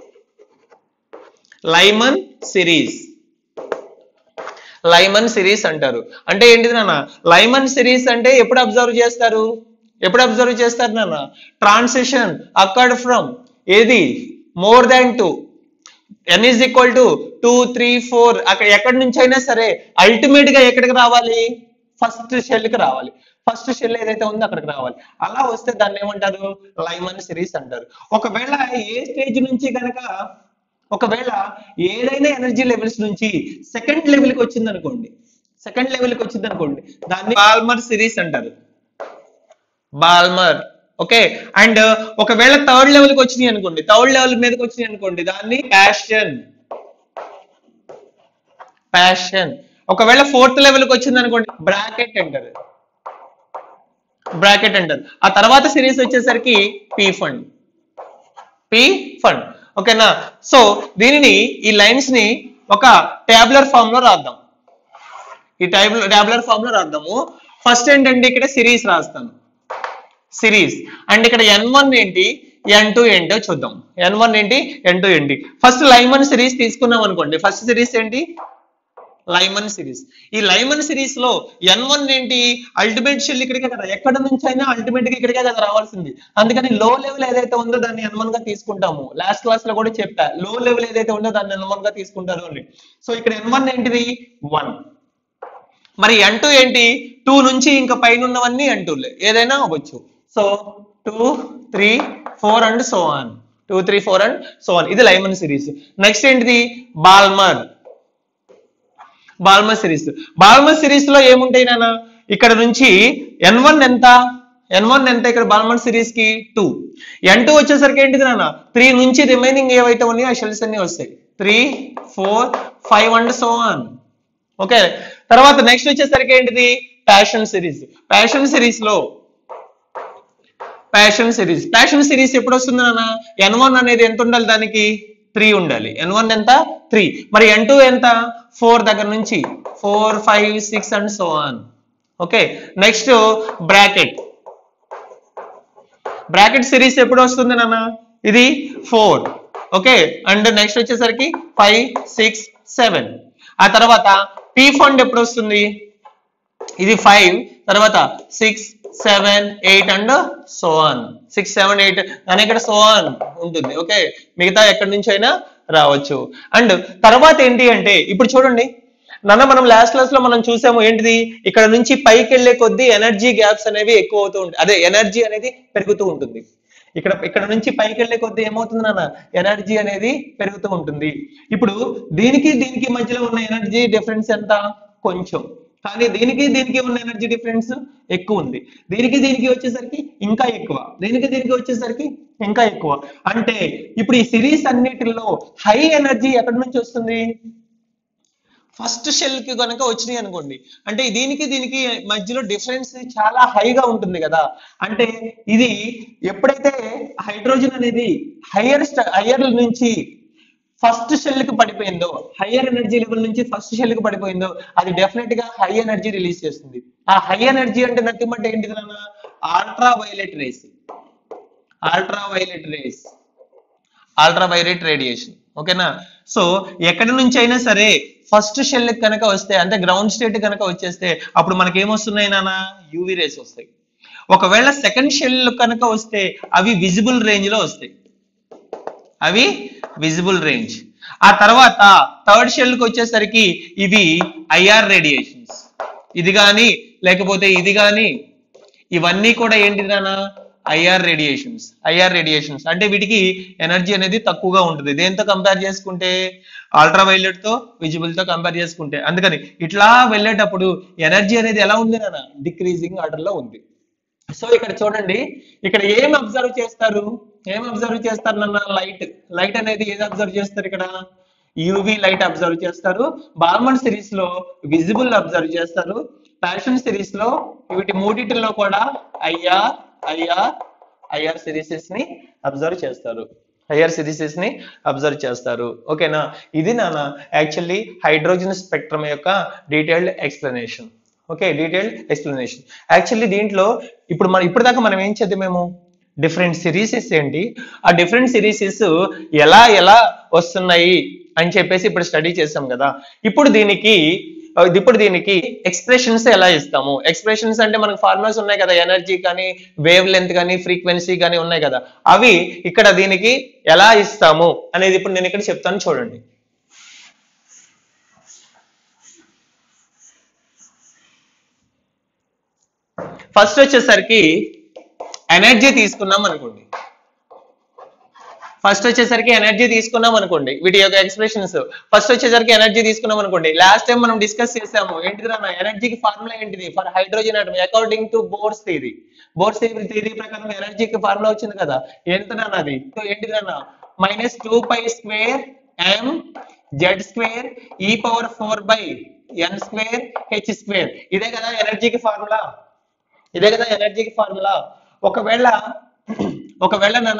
[SPEAKER 1] లైమన్ సిరీస్ లైమన్ సిరీస్ అంటారు అంటే ఏంటిది నాన్న లైమన్ సిరీస్ అంటే ఎప్పుడు అబ్జర్వ్ చేస్తారు ఎప్పుడు అబ్జర్వ్ చేస్తారు నాన్న ట్రాన్సిషన్ అక్కడ్ ఫ్రమ్ ఏది more than two n is equal to two three four అక్కడ ఎక్కడి నుంచి అయినా సరే అల్టిమేట్ గా ఎక్కడికి రావాలి ఫస్ట్ షెల్ కి రావాలి ఫస్ట్ షెల్ ఏదైతే ఉందో అక్కడికి రావాలి అలా వస్తే దాన్ని ఏమంటారు లైమన్ సిరీస్ అంటారు ఒకవేళ ఏ స్టేజ్ నుంచి కనుక ఒకవేళ ఏదైనా ఎనర్జీ లెవెల్స్ నుంచి సెకండ్ లెవెల్ కి వచ్చింది అనుకోండి సెకండ్ లెవెల్ కి వచ్చింది అనుకోండి దాన్ని బాల్మర్ సిరీస్ అంటారు బాల్మర్ ఓకే అండ్ ఒకవేళ థర్డ్ లెవెల్ కి వచ్చినాయి అనుకోండి థర్డ్ లెవెల్ మీదకి వచ్చినాయి అనుకోండి దాన్ని ప్యాషన్ ప్యాషన్ ఒకవేళ ఫోర్త్ లెవెల్ కి వచ్చింది అనుకోండి బ్రాకెట్ అంటారు బ్రాకెట్ అంటారు ఆ తర్వాత సిరీస్ వచ్చేసరికి పీ ఫండ్ పి ఫండ్ ఓకేనా సో దీనిని ఈ లైన్స్ ని ఒక ట్యాబులర్ ఫామ్ లో రాద్దాం ఈ టైబులర్ ట్యాబులర్ ఫామ్ లో రాద్దాము ఫస్ట్ ఏంటంటే ఇక్కడ సిరీస్ రాస్తాను సిరీస్ అండ్ ఇక్కడ ఎన్ వన్ ఏంటి ఎన్ టూ ఏంటో చూద్దాం ఎన్ వన్ ఏంటి ఎన్ టూ ఏంటి ఫస్ట్ లైమన్ సిరీస్ తీసుకున్నాం అనుకోండి ఫస్ట్ సిరీస్ ఏంటి లైమన్ సిరీస్ ఈ లైమన్ సిరీస్ లో ఎన్ వన్ ఏంటి అల్టిమేట్ షెల్ ఇక్కడికే కదా ఎక్కడ నుంచి అయినా అల్టిమేట్ గా ఇక్కడికే కదా రావాల్సింది అందుకని లో లెవెల్ ఏదైతే ఉందో దాన్ని ఎన్ వన్ గా తీసుకుంటాము లాస్ట్ క్లాస్ లో కూడా చెప్పా లో లెవెల్ ఏదైతే ఉందో దాన్ని ఎన్ వన్ గా తీసుకుంటారు అని సో ఇక్కడ ఎన్ వన్ ఏంటిది వన్ మరి ఎన్ టూ ఏంటి టూ నుంచి ఇంకా పైన ఉన్నవన్నీ ఎన్ టూలే ఏదైనా అవ్వచ్చు so two three four and so on two three four and so on ఇది లైమన్ సిరీస్ నెక్స్ట్ ఏంటిది Balmer Balmer series Balmer series లో ఏముంటాయి నాన్న ఇక్కడ నుంచి ఎన్ వన్ ఎంత ఎన్ వన్ ఎంత ఇక్కడ బాల్మర్ సిరీస్ కి టూ ఎన్ టూ వచ్చేసరికి ఏంటిది నాన్న త్రీ నుంచి రిమైనింగ్ ఏవైతే ఉన్నాయో ఆ షెల్స్ అన్ని వస్తాయి three four five and so on okay తర్వాత నెక్స్ట్ వచ్చేసరికి ఏంటిది ప్యాషన్ సిరీస్ ప్యాషన్ సిరీస్ లో ప్యాషన్ సిరీస్ ప్యాషన్ సిరీస్ ఎప్పుడు వస్తుంది నాన్న ఎన్ వన్ అనేది ఎంత ఉండాలి దానికి త్రీ ఉండాలి ఎన్ వన్ ఎంత త్రీ మరి ఎన్ టూ ఎంత ఫోర్ దగ్గర నుంచి four five six and so on okay next Brackett Brackett series ఎప్పుడు వస్తుంది నాన్న ఇది ఫోర్ ఓకే అండ్ నెక్స్ట్ వచ్చేసరికి ఫైవ్ సిక్స్ సెవెన్ ఆ తర్వాత పీ ఫండ్ ఎప్పుడు వస్తుంది ఇది ఫైవ్ తర్వాత six seven eight and so on six seven eight అని ఇక్కడ సో ఆన్ ఉంటుంది ఓకే మిగతా ఎక్కడి నుంచి అయినా రావచ్చు అండ్ తర్వాత ఏంటి అంటే ఇప్పుడు చూడండి నాన్న మనం లాస్ట్ క్లాస్ లో మనం చూసాము ఏంటిది ఇక్కడ నుంచి పైకి వెళ్ళే కొద్దీ ఎనర్జీ గ్యాప్స్ అనేవి ఎక్కువ అవుతూ ఉంటాయి అదే ఎనర్జీ అనేది పెరుగుతూ ఉంటుంది ఇక్కడ ఇక్కడ నుంచి పైకి వెళ్ళే కొద్దీ ఏమవుతుంది నాన్న ఎనర్జీ అనేది పెరుగుతూ ఉంటుంది ఇప్పుడు దీనికి దీనికి మధ్యలో ఉన్న ఎనర్జీ డిఫరెన్స్ ఎంత కొంచెం కానీ దీనికి దీనికి ఉన్న ఎనర్జీ డిఫరెన్స్ ఎక్కువ ఉంది దీనికి దీనికి వచ్చేసరికి ఇంకా ఎక్కువ దీనికి దీనికి వచ్చేసరికి ఇంకా ఎక్కువ అంటే ఇప్పుడు ఈ సిరీస్ అన్నిటిలో హై ఎనర్జీ ఎక్కడి నుంచి వస్తుంది ఫస్ట్ షెల్ కి కనుక వచ్చినాయి అనుకోండి అంటే దీనికి దీనికి మధ్యలో డిఫరెన్స్ చాలా హైగా ఉంటుంది కదా అంటే ఇది ఎప్పుడైతే హైడ్రోజన్ అనేది హయ్యర్ హయ్యర్ నుంచి ఫస్ట్ షెల్ కి పడిపోయిందో హయ్యర్ ఎనర్జీ లెవెల్ నుంచి ఫస్ట్ షెల్ కి పడిపోయిందో అది డెఫినెట్ గా హై ఎనర్జీ రిలీజ్ చేస్తుంది ఆ హై ఎనర్జీ అంటే నథింగ్ అంటే ఏంటిది నాన్న ultraviolet rays ultraviolet rays ultraviolet radiation ఓకేనా సో ఎక్కడి నుంచి అయినా సరే ఫస్ట్ షెల్ కనుక వస్తే అంటే గ్రౌండ్ స్టేట్ కనుక వచ్చేస్తే అప్పుడు మనకి ఏమొస్తున్నాయి నాన్న యూవి రేస్ వస్తాయి ఒకవేళ సెకండ్ షెల్ కనుక వస్తే అవి విజిబుల్ రేంజ్ లో వస్తాయి అవి విజిబుల్ రేంజ్ ఆ తర్వాత థర్డ్ షెల్ కి వచ్చేసరికి ఇవి ఐఆర్ రేడియేషన్స్ ఇది కానీ లేకపోతే ఇది కానీ ఇవన్నీ కూడా ఏంటి నాన్న ఐఆర్ రేడియేషన్స్ ఐఆర్ రేడియేషన్స్ అంటే వీటికి ఎనర్జీ అనేది తక్కువగా ఉంటుంది దేంతో కంపేర్ చేసుకుంటే అల్ట్రా వైలెట్ తో విజిబుల్ తో కంపేర్ చేసుకుంటే అందుకని ఇట్లా వెళ్ళేటప్పుడు ఎనర్జీ అనేది ఎలా ఉంది నాన్న డిక్రీజింగ్ ఆర్డర్ లో ఉంది సో ఇక్కడ చూడండి ఇక్కడ ఏం అబ్జర్వ్ చేస్తారు ఏం అబ్జర్వ్ చేస్తారు నన్న లైట్ లైట్ అనేది ఏది అబ్జర్వ్ చేస్తారు ఇక్కడ యూవి లైట్ అబ్జర్వ్ చేస్తారు బార్మన్ సిరీస్ లో విజిబుల్ అబ్జర్వ్ చేస్తారు ప్యాషన్ సిరీస్ లో వీటి మూడిటిలో కూడా ఐఆర్ ఐఆర్ ఐఆర్ సిరీసెస్ ని అబ్జర్వ్ చేస్తారు హైయర్ సిరీసెస్ ని అబ్జర్వ్ చేస్తారు ఓకేనా ఇది నాన్న యాక్చువల్లీ హైడ్రోజన్ స్పెక్ట్రమ్ యొక్క detailed explanation okay detailed explanation actually దీంట్లో ఇప్పుడు మనం ఇప్పటిదాకా మనం ఏం చదివాము డిఫరెంట్ సిరీసెస్ ఏంటి ఆ డిఫరెంట్ సిరీసెస్ ఎలా ఎలా వస్తున్నాయి అని చెప్పేసి ఇప్పుడు స్టడీ చేసాం కదా ఇప్పుడు దీనికి ఆ, ఇప్పుడు దీనికి ఎక్స్ప్రెషన్స్ ఎలా ఇస్తాము ఎక్స్ప్రెషన్స్ అంటే మనకు ఫార్ములాస్ ఉన్నాయి కదా ఎనర్జీ కానీ వేవ్ లెంత్ కానీ ఫ్రీక్వెన్సీ కానీ ఉన్నాయి కదా అవి ఇక్కడ దీనికి ఎలా ఇస్తాము అనేది ఇప్పుడు నేను ఇక్కడ చెప్తాను చూడండి ఫస్ట్ వచ్చేసరికి ఎనర్జీ తీసుకున్నాం అనుకోండి ఫస్ట్ వచ్చేసరికి ఎనర్జీ తీసుకున్నాం అనుకోండి వీటి యొక్క ఎక్స్ప్రెషన్స్ ఫస్ట్ వచ్చేసరికి ఎనర్జీ తీసుకున్నాం అనుకోండి లాస్ట్ టైం మనం డిస్కస్ చేసాము ఏంటిది అన్న ఎనర్జీకి ఫార్ములా ఏంటిది for hydrogen atom according to Bohr's theory Bohr's theory ప్రకారం ఎనర్జీకి ఫార్ములా వచ్చింది కదా ఎంత నాన్న అది సో ఏంటిది అన్న minus two pi square m z square e power four by n square h square ఇదే కదా ఎనర్జీకి ఫార్ములా ఇదే కదా ఎనర్జీకి ఫార్ములా ఒకవేళ ఒకవేళ నాన్న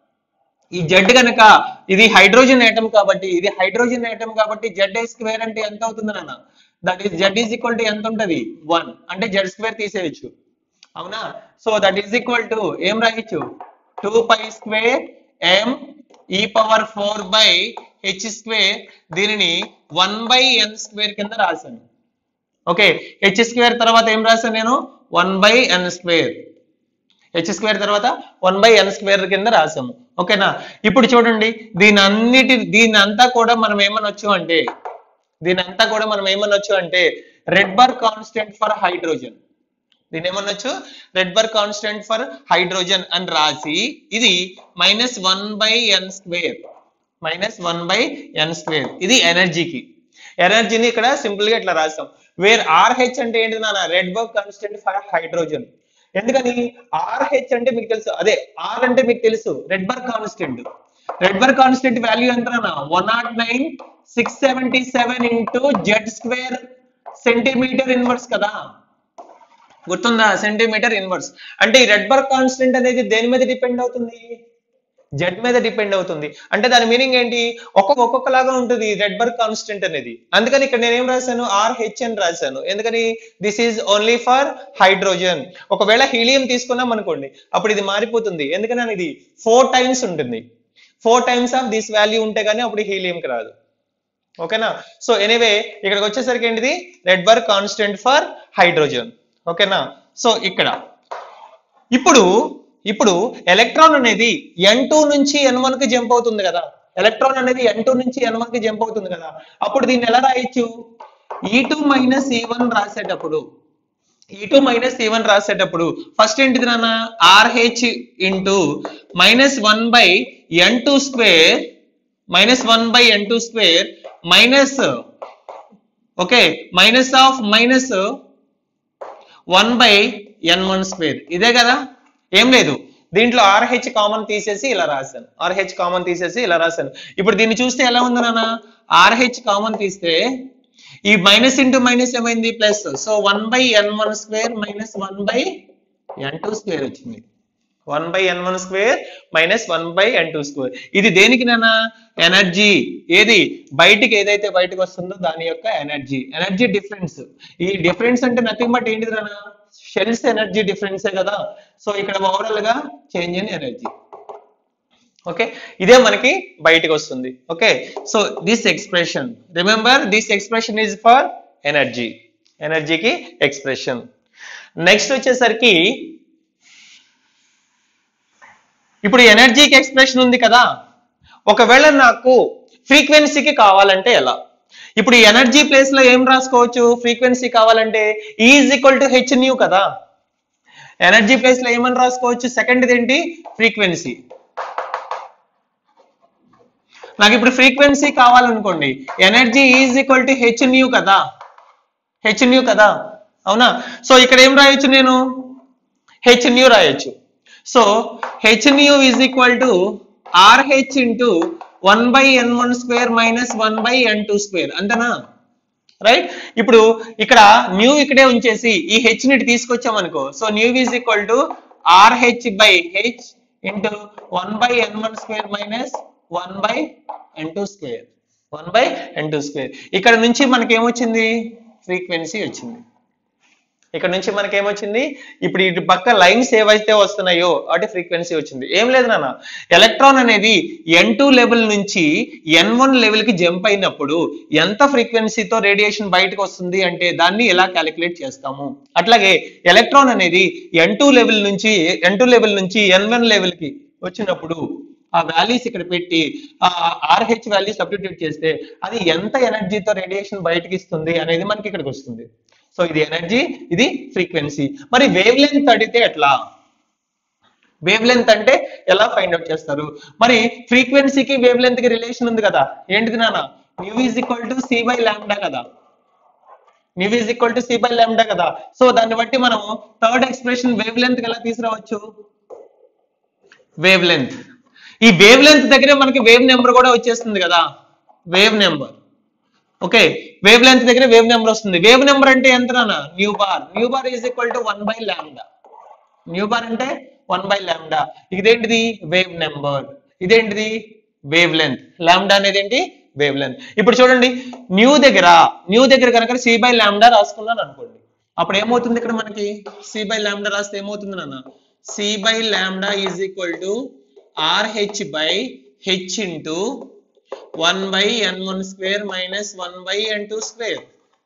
[SPEAKER 1] ఈ జెడ్ గనక ఇది హైడ్రోజన్ ఏటమ్ కాబట్టి ఇది హైడ్రోజన్ ఏటమ్ కాబట్టి జెడ్ స్క్వేర్ అంటే ఎంత అవుతుంది నాన్న that is z is equal to ఎంత ఉంటది వన్ అంటే జెడ్ స్క్వేర్ తీసేయచ్చు అవునా so that is equal to ఏం రాయొచ్చు two pi square m e power four by h square దీనిని వన్ బై ఎన్ స్క్వేర్ కింద రాశాను ఓకే హెచ్ స్క్వేర్ తర్వాత ఏం రాశాను నేను one by n square h square తర్వాత వన్ బై ఎన్ స్క్వేర్ కింద రాసాము ఓకేనా ఇప్పుడు చూడండి దీని అన్నిటి దీని అంతా కూడా మనం ఏమనొచ్చు అంటే దీని అంతా కూడా మనం ఏమనొచ్చు అంటే red Rydberg constant for hydrogen దీని ఏమనొచ్చు Rydberg constant for hydrogen అని రాసి ఇది minus one by n square minus one by n square ఇది ఎనర్జీకి ఎనర్జీని ఇక్కడ సింపుల్ గా ఇట్లా రాస్తాం వేర్ ఆర్హెచ్ అంటే ఏంటి నాన్న Rydberg constant for hydrogen ఎందుకని ఆర్హెచ్ అంటే మీకు తెలుసు అదే ఆర్ అంటే మీకు తెలుసు Rydberg constant Rydberg constant value ఎంత one nought nine six seventy seven into z square centimetre inverse కదా గుర్తుందా సెంటీమీటర్ ఇన్వర్స్ అంటే ఈ రెడ్ బర్గ్ కాన్స్టెంట్ అనేది దేని మీద డిపెండ్ అవుతుంది జెడ్ మీద డిపెండ్ అవుతుంది అంటే దాని మీనింగ్ ఏంటి ఒక్కొక్క ఒక్కొక్కలాగా ఉంటుంది రెడ్ బర్గ్ కాన్స్టెంట్ అనేది అందుకని ఇక్కడ నేను ఏం రాశాను ఆర్ హెచ్ అని రాశాను ఎందుకని this is only for hydrogen ఒకవేళ హీలియం తీసుకున్నాం అనుకోండి అప్పుడు ఇది మారిపోతుంది ఎందుకని ఇది ఫోర్ టైమ్స్ ఉంటుంది four times of this value ఉంటే గానీ అప్పుడు హీలియంకి రాదు ఓకేనా సో ఎనీవే ఇక్కడికి వచ్చేసరికి ఏంటిది Rydberg constant for hydrogen ఓకేనా సో ఇక్కడ ఇప్పుడు ఇప్పుడు ఎలక్ట్రాన్ అనేది ఎన్ టూ నుంచి ఎన్ వన్ కి జంప్ అవుతుంది కదా ఎలక్ట్రాన్ అనేది ఎన్ టూ నుంచి ఎన్ వన్ కి జంప్ అవుతుంది కదా అప్పుడు దీన్ని ఎలా రాయొచ్చు ఈ టూ మైనస్ ఈ వన్ రాసేటప్పుడు E two minus E one రాసేటప్పుడు ఫస్ట్ ఏంటిది నాన్న RH into minus one by n two square minus one by n two square minus okay minus of minus one by n one square ఇదే కదా ఏం లేదు దీంట్లో RH common తీసేసి ఇలా రాశాను ఆర్హెచ్ కామన్ తీసేసి ఇలా రాశాను ఇప్పుడు దీన్ని చూస్తే ఎలా ఉంది నాన్న ఆర్హెచ్ కామన్ తీస్తే ఈ మైనస్ ఇంటూ మైనస్ ఏమైంది plus so one by n one square minus one by n two square వచ్చింది one by n one square minus one by n two square ఇది దేనికి నాన్న ఎనర్జీ ఏది బయటికి ఏదైతే బయటకు వస్తుందో దాని యొక్క ఎనర్జీ ఎనర్జీ డిఫరెన్స్ ఈ డిఫరెన్స్ అంటే నథింగ్ బట్ ఏంటిది నాన్న షెల్స్ ఎనర్జీ డిఫరెన్సే కదా సో ఇక్కడ ఓవరాల్ గా చేంజ్ ఇన్ ఎనర్జీ ఓకే ఇదే మనకి బయటకు వస్తుంది okay so this expression remember this expression is for energy ఎనర్జీకి ఎక్స్ప్రెషన్ నెక్స్ట్ వచ్చేసరికి ఇప్పుడు ఎనర్జీకి ఎక్స్ప్రెషన్ ఉంది కదా ఒకవేళ నాకు ఫ్రీక్వెన్సీకి కావాలంటే ఎలా ఇప్పుడు ఎనర్జీ ప్లేస్ లో ఏం రాసుకోవచ్చు ఫ్రీక్వెన్సీ కావాలంటే is equal to h nu కదా ఎనర్జీ ప్లేస్ లో ఏమని రాసుకోవచ్చు సెకండ్ ఏంటి ఫ్రీక్వెన్సీ నాకు ఇప్పుడు ఫ్రీక్వెన్సీ కావాలనుకోండి energy is equal to h nu కదా హెచ్ న్యూ కదా అవునా సో ఇక్కడ ఏం రాయొచ్చు నేను హెచ్ న్యూ రాయొచ్చు so h nu is equal to RH into one by n one square minus one by n two square అంతేనా రైట్ ఇప్పుడు ఇక్కడ న్యూ ఇక్కడే ఉంచేసి ఈ హెచ్ ని తీసుకొచ్చాం అనుకో so nu is equal to RH by h into one by n one square minus one by n two square one by n two square ఇక్కడ నుంచి మనకి ఏమొచ్చింది ఫ్రీక్వెన్సీ వచ్చింది ఇక్కడ నుంచి మనకి ఏమొచ్చింది ఇప్పుడు ఇటు పక్క లైన్స్ ఏవైతే వస్తున్నాయో అటు ఫ్రీక్వెన్సీ వచ్చింది ఏం లేదు నాన్న ఎలక్ట్రాన్ అనేది ఎన్ టూ లెవెల్ నుంచి ఎన్ వన్ లెవెల్ కి జంప్ అయినప్పుడు ఎంత ఫ్రీక్వెన్సీతో రేడియేషన్ బయటకు వస్తుంది అంటే దాన్ని ఎలా క్యాలిక్యులేట్ చేస్తాము అట్లాగే ఎలక్ట్రాన్ అనేది ఎన్ టూ లెవెల్ నుంచి ఎన్ టూ లెవెల్ నుంచి ఎన్ వన్ లెవెల్ కి వచ్చినప్పుడు ఆ వాల్యూస్ ఇక్కడ పెట్టి ఆ ఆర్హెచ్ వాల్యూ సబ్స్టిట్యూట్ చేస్తే అది ఎంత ఎనర్జీతో రేడియేషన్ బయటకి ఇస్తుంది అనేది మనకి ఇక్కడికి వస్తుంది సో ఇది ఎనర్జీ ఇది ఫ్రీక్వెన్సీ మరి వేవ్ లెంత్ అడిగితే ఎట్లా వేవ్ లెంత్ అంటే ఎలా ఫైండ్ అవుట్ చేస్తారు మరి ఫ్రీక్వెన్సీకి వేవ్ లెంత్ కి రిలేషన్ ఉంది కదా ఏంటిది నాన్న nu is equal to c by lambda కదా nu is equal to c by lambda కదా సో దాన్ని బట్టి మనం థర్డ్ ఎక్స్ప్రెషన్ వేవ్ లెంత్ ఎలా తీసుకురావచ్చు వేవ్ లెంత్ ఈ వేవ్ లెంత్ దగ్గరే మనకి వేవ్ నెంబర్ కూడా వచ్చేస్తుంది కదా wave number okay wavelength దగ్గర వేవ్ నెంబర్ వస్తుంది వేవ్ నెంబర్ అంటే ఎంత నాన్న nu bar nu bar is equal to one by lambda nu bar అంటే వన్ బై ల్యాండా ఇదేంటిది వేవ్ నెంబర్ ఇదేంటిది వేవ్ లెంత్ ల్యాండా అనేది ఏంటి వేవ్ లెంత్ ఇప్పుడు చూడండి న్యూ దగ్గర న్యూ దగ్గర కనుక సి బై ల్యాండా రాసుకున్నాను అనుకోండి అప్పుడు ఏమవుతుంది ఇక్కడ మనకి సి బై ల్యాండా రాస్తే ఏమవుతుంది నాన్న c by lambda is equal to RH by h into one by n one square minus one by n two square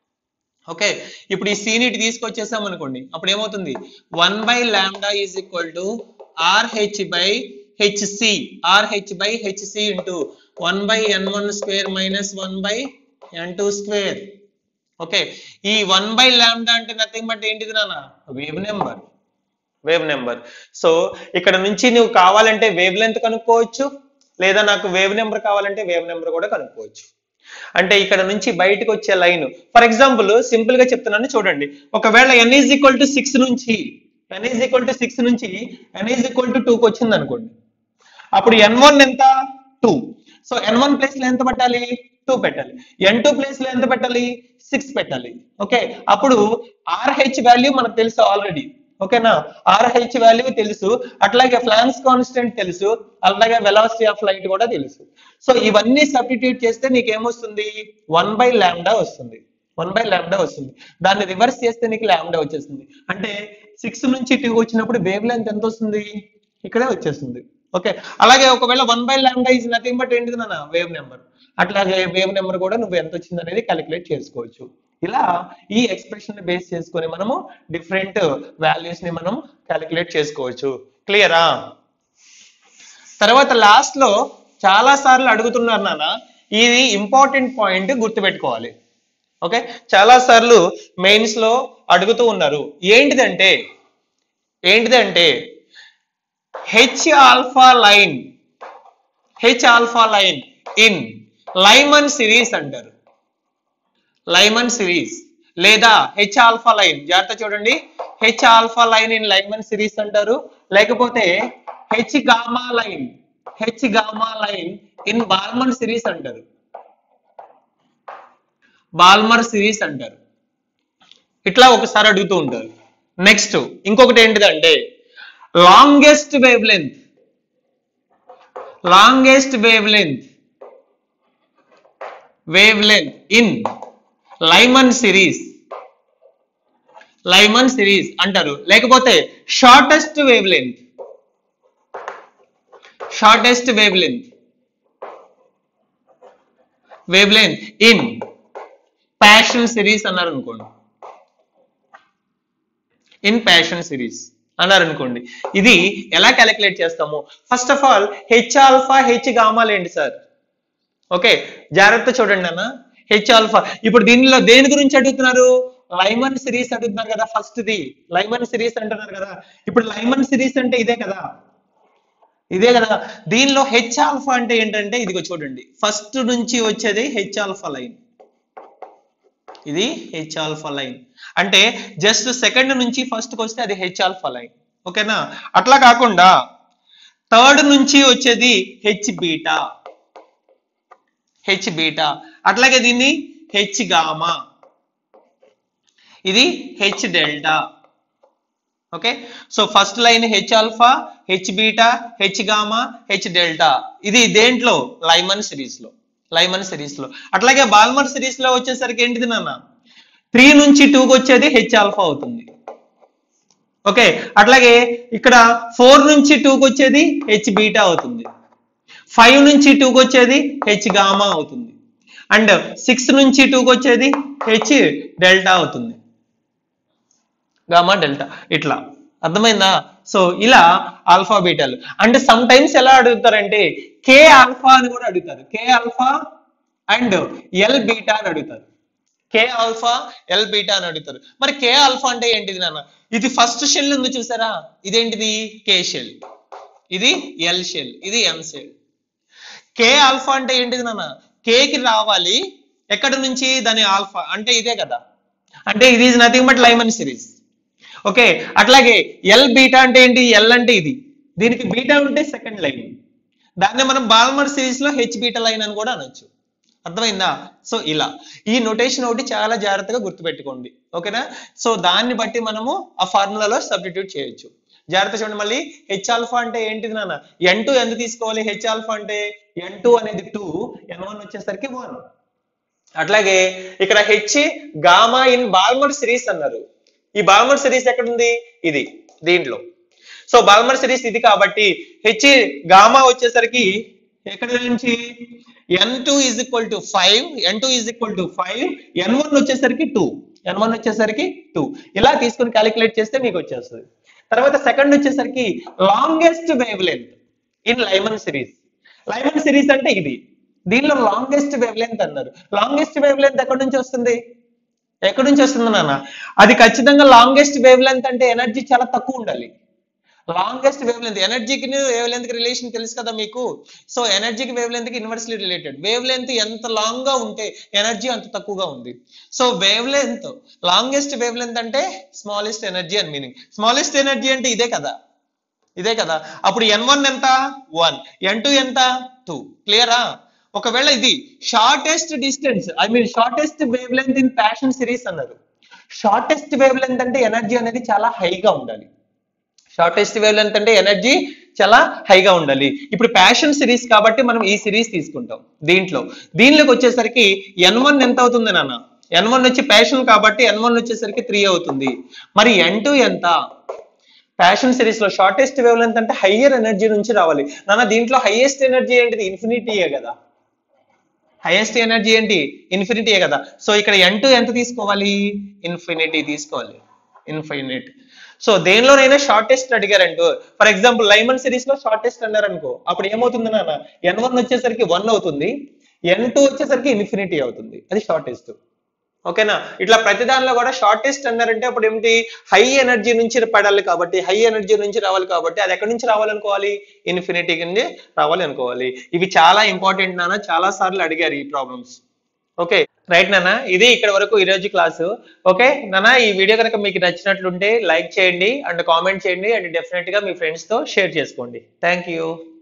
[SPEAKER 1] okay ఇప్పుడు ఈ సీని ఇటు తీసుకొచ్చేసాం అనుకోండి అప్పుడు ఏమవుతుంది one by lambda is equal to RH by hc RH by hc into one by n one square minus one by n two square okay ఈ one by lambda అంటే నథింగ్ బట్ ఏంటిది నాన్న wave number wave number so ఇక్కడ నుంచి నువ్వు కావాలంటే wavelength కనుక్కోవచ్చు లేదా నాకు వేవ్ నెంబర్ కావాలంటే వేవ్ నెంబర్ కూడా కనుక్కోవచ్చు అంటే ఇక్కడ నుంచి బయటకు వచ్చే లైన్ ఫర్ ఎగ్జాంపుల్ సింపుల్ గా చెప్తున్నాను చూడండి ఒకవేళ n is equal to six నుంచి n is equal to six నుంచి ఎన్ ఈజ్ ఈక్వల్ టు టూకి వచ్చింది అనుకోండి అప్పుడు ఎన్ వన్ ఎంత two so n one place లో ఎంత పెట్టాలి టూ పెట్టాలి ఎన్ టూ ప్లేస్ లో ఎంత పెట్టాలి సిక్స్ పెట్టాలి ఓకే అప్పుడు ఆర్హెచ్ వాల్యూ మనకు తెలుసు ఆల్రెడీ ఓకేనా ఆర్హెచ్ వాల్యూ తెలుసు అట్లాగే ఫ్లాన్స్ కాన్స్టెంట్ తెలుసు అలాగే వెలాసిటీ ఆఫ్ లైట్ కూడా తెలుసు సో ఇవన్నీ సబ్స్టిట్యూట్ చేస్తే నీకు ఏమొస్తుంది వన్ బై ల్యాండా వస్తుంది వన్ బై ల్యాండా వస్తుంది దాన్ని రివర్స్ చేస్తే నీకు ల్యాండా వచ్చేస్తుంది అంటే సిక్స్ నుంచి టూ వచ్చినప్పుడు వేవ్ లెంత్ ఎంత వస్తుంది ఇక్కడే వచ్చేస్తుంది ఓకే అలాగే ఒకవేళ one by lambda is nothing but ఏంటిది నాన్న వేవ్ నెంబర్ అట్లాగే వేవ్ నెంబర్ కూడా నువ్వు ఎంత వచ్చింది అనేది క్యాలిక్యులేట్ చేసుకోవచ్చు ఇలా ఈ ఎక్స్ప్రెషన్ ని బేస్ చేసుకొని మనము డిఫరెంట్ వాల్యూస్ ని మనం క్యాలిక్యులేట్ చేసుకోవచ్చు క్లియరా తర్వాత లాస్ట్ లో చాలా సార్లు అడుగుతున్నారు నాన్న ఇది ఇంపార్టెంట్ పాయింట్ గుర్తుపెట్టుకోవాలి ఓకే చాలా సార్లు మెయిన్స్ లో అడుగుతూ ఉన్నారు ఏంటిదంటే ఏంటిదంటే H alpha line H alpha line in Lyman series అంటారు లైమన్ సిరీస్ లేదా హెచ్ ఆల్ఫా లైన్ జాగ్రత్త చూడండి H alpha line in Lyman series అంటారు లేకపోతే H gamma line H gamma line in Balmer series అంటారు బాల్మర్ సిరీస్ అంటారు ఇట్లా ఒకసారి అడుగుతూ ఉంటారు నెక్స్ట్ ఇంకొకటి ఏంటిదంటే longest wavelength longest wavelength wavelength in Lyman series Lyman series అంటారు లేకపోతే shortest wavelength shortest wavelength wavelength in Paschen series అన్నారు అనుకోండి ఇన్ ప్యాషన్ సిరీస్ అన్నారు అనుకోండి ఇది ఎలా క్యాలిక్యులేట్ చేస్తాము first of all H alpha H గామాలు ఏంటి సార్ ఓకే జాగ్రత్త చూడండి అన్న హెచ్ ఆల్ఫా ఇప్పుడు దీనిలో దేని గురించి అడుగుతున్నారు లైమన్ సిరీస్ అడుగుతున్నారు కదా ఫస్ట్ ది లైమన్ సిరీస్ అంటున్నారు కదా ఇప్పుడు లైమన్ సిరీస్ అంటే ఇదే కదా ఇదే కదా దీనిలో హెచ్ ఆల్ఫా అంటే ఏంటంటే ఇదిగో చూడండి ఫస్ట్ నుంచి వచ్చేది హెచ్ ఆల్ఫా లైన్ ఇది హెచ్ ఆల్ఫా లైన్ అంటే జస్ట్ సెకండ్ నుంచి ఫస్ట్ కి వస్తే అది హెచ్ ఆల్ఫా లైన్ ఓకేనా అట్లా కాకుండా థర్డ్ నుంచి వచ్చేది హెచ్ బీటా హెచ్ బీటా అట్లాగే దీన్ని హెచ్ గామా ఇది H delta okay so first line H alpha H beta H gamma H delta ఇది దేంట్లో లైమన్ సిరీస్ లో లైమన్ సిరీస్ లో అట్లాగే బాల్మర్ సిరీస్ లో వచ్చేసరికి ఏంటిది నాన్న త్రీ నుంచి టూకి వచ్చేది హెచ్ ఆల్ఫా అవుతుంది ఓకే అట్లాగే ఇక్కడ ఫోర్ నుంచి టూకి వచ్చేది హెచ్ బీటా అవుతుంది ఫైవ్ నుంచి టూకి వచ్చేది హెచ్ గామా అవుతుంది అండ్ సిక్స్ నుంచి టూకి వచ్చేది హెచ్ డెల్టా అవుతుంది గామా డెల్టా ఇట్లా అర్థమైందా సో ఇలా ఆల్ఫా బీటాలు అంటే సమ్ టైమ్స్ ఎలా అడుగుతారంటే కే ఆల్ఫా అని కూడా అడుగుతారు K alpha and L beta అని అడుగుతారు కే ఆల్ఫా ఎల్ బీటా అని అడుగుతారు మరి కే ఆల్ఫా అంటే ఏంటిది నాన్న ఇది ఫస్ట్ షెల్ ఉంది చూసారా ఇదేంటిది కే షెల్ ఇది ఎల్ షెల్ ఇది ఎం షెల్ కే ఆల్ఫా అంటే ఏంటిది నాన్న K కి రావాలి ఎక్కడి నుంచి దాని ఆల్ఫా అంటే ఇదే కదా అంటే ఇది is nothing but Lyman series okay అట్లాగే ఎల్ బీటా అంటే ఏంటి ఎల్ అంటే ఇది దీనికి బీటా ఉంటే సెకండ్ లైన్ దాన్ని మనం బాల్మర్ సిరీస్ లో హెచ్ బీటా లైన్ అని కూడా అనొచ్చు అర్థమైందా సో ఇలా ఈ నొటేషన్ ఒకటి చాలా జాగ్రత్తగా గుర్తుపెట్టుకోండి ఓకేనా సో దాన్ని బట్టి మనము ఆ ఫార్ములాలో సబ్స్టిట్యూట్ చేయొచ్చు జాగ్రత్త చూడండి మళ్ళీ హెచ్ ఆల్ఫా అంటే ఏంటిది నాన్న ఎన్ టూ ఎంత తీసుకోవాలి హెచ్ ఆల్ఫా అంటే ఎన్ టూ అనేది టూ ఎన్ వన్ వచ్చేసరికి వన్ అట్లాగే ఇక్కడ H gamma in Balmer series అన్నారు ఈ బాల్మర్ సిరీస్ ఎక్కడ ఉంది ఇది దీంట్లో సో బాల్మర్ సిరీస్ ఇది కాబట్టి హెచ్ గామా వచ్చేసరికి ఎక్కడ నుంచి N two is equal to five N two is equal to five N one వచ్చేసరికి టూ ఎన్ వన్ వచ్చేసరికి టూ ఇలా తీసుకుని క్యాలిక్యులేట్ చేస్తే మీకు వచ్చేస్తుంది తర్వాత సెకండ్ వచ్చేసరికి longest wavelength in Lyman series Lyman series అంటే ఇది దీనిలో లాంగెస్ట్ వేవ్ లెంత్ అన్నారు లాంగెస్ట్ వేవ్ లెంత్ ఎక్కడి నుంచి వస్తుంది ఎక్కడి నుంచి వస్తుంది నాన్న అది ఖచ్చితంగా లాంగెస్ట్ వేవ్ లెంత్ అంటే ఎనర్జీ చాలా తక్కువ ఉండాలి లాంగెస్ట్ వేవ్ లెంత్ ఎనర్జీకి వేవ్ లెంత్ కి రిలేషన్ తెలుసు కదా మీకు సో ఎనర్జీకి వేవ్ లెంత్ కి ఇన్వర్స్లీ రిలేటెడ్ వేవ్ లెంత్ ఎంత లాంగ్ గా ఉంటే ఎనర్జీ అంత తక్కువగా ఉంది so wavelength longest wavelength అంటే స్మాలెస్ట్ ఎనర్జీ అని మీనింగ్ స్మాలెస్ట్ ఎనర్జీ అంటే ఇదే కదా ఇదే కదా అప్పుడు ఎన్ వన్ ఎంత వన్ ఎన్ టూ ఎంత టూ క్లియరా ఒకవేళ ఇది shortest distance I mean shortest wavelength in Paschen series అన్నారు షార్టెస్ట్ వేవ్ లెంత్ అంటే ఎనర్జీ అనేది చాలా హైగా ఉండాలి షార్టెస్ట్ వేవ్ లెంత్ అంటే ఎనర్జీ చాలా హైగా ఉండాలి ఇప్పుడు ప్యాషన్ సిరీస్ కాబట్టి మనం ఈ సిరీస్ తీసుకుంటాం దీంట్లో దీనిలోకి వచ్చేసరికి ఎన్ వన్ ఎంత అవుతుంది నాన్న ఎన్ వన్ వచ్చి ప్యాషన్ కాబట్టి ఎన్ వన్ వచ్చేసరికి త్రీ అవుతుంది మరి ఎన్ టూ ఎంత ప్యాషన్ సిరీస్ లో షార్టెస్ట్ వేవ్ లెంత్ అంటే హయ్యర్ ఎనర్జీ నుంచి రావాలి నాన్న దీంట్లో హైయెస్ట్ ఎనర్జీ ఏంటిది ఇన్ఫినిటీయే కదా హైయెస్ట్ ఎనర్జీ ఏంటి ఇన్ఫినిటీయే కదా సో ఇక్కడ ఎన్ టూ ఎంత తీసుకోవాలి ఇన్ఫినిటీ తీసుకోవాలి ఇన్ఫినిట్ సో దేనిలోనైనా షార్టెస్ట్ అడిగారంటూ ఫర్ ఎగ్జాంపుల్ లైమన్ సిరీస్ లో షార్టెస్ట్ అన్నారు అనుకో అప్పుడు ఏమవుతుంది నాన్న ఎన్ వన్ వచ్చేసరికి వన్ అవుతుంది ఎన్ టూ వచ్చేసరికి ఇన్ఫినిటీ అవుతుంది అది షార్టెస్ట్ ఓకేనా ఇట్లా ప్రతి దానిలో కూడా షార్టెస్ట్ అన్నారంటే అప్పుడు ఏమిటి హై ఎనర్జీ నుంచి పడాలి కాబట్టి హై ఎనర్జీ నుంచి రావాలి కాబట్టి అది ఎక్కడి నుంచి రావాలనుకోవాలి ఇన్ఫినిటీ కింద రావాలి అనుకోవాలి ఇవి చాలా ఇంపార్టెంట్ నాన్న చాలా సార్లు అడిగారు ఈ ప్రాబ్లమ్స్ ఓకే రైట్ నాన్న ఇది ఇక్కడ వరకు ఈ రోజు క్లాసు ఓకే నాన్న ఈ వీడియో కనుక మీకు నచ్చినట్లుంటే లైక్ చేయండి అండ్ కామెంట్ చేయండి అండ్ డెఫినెట్ గా మీ ఫ్రెండ్స్ తో షేర్ చేసుకోండి థ్యాంక్ యూ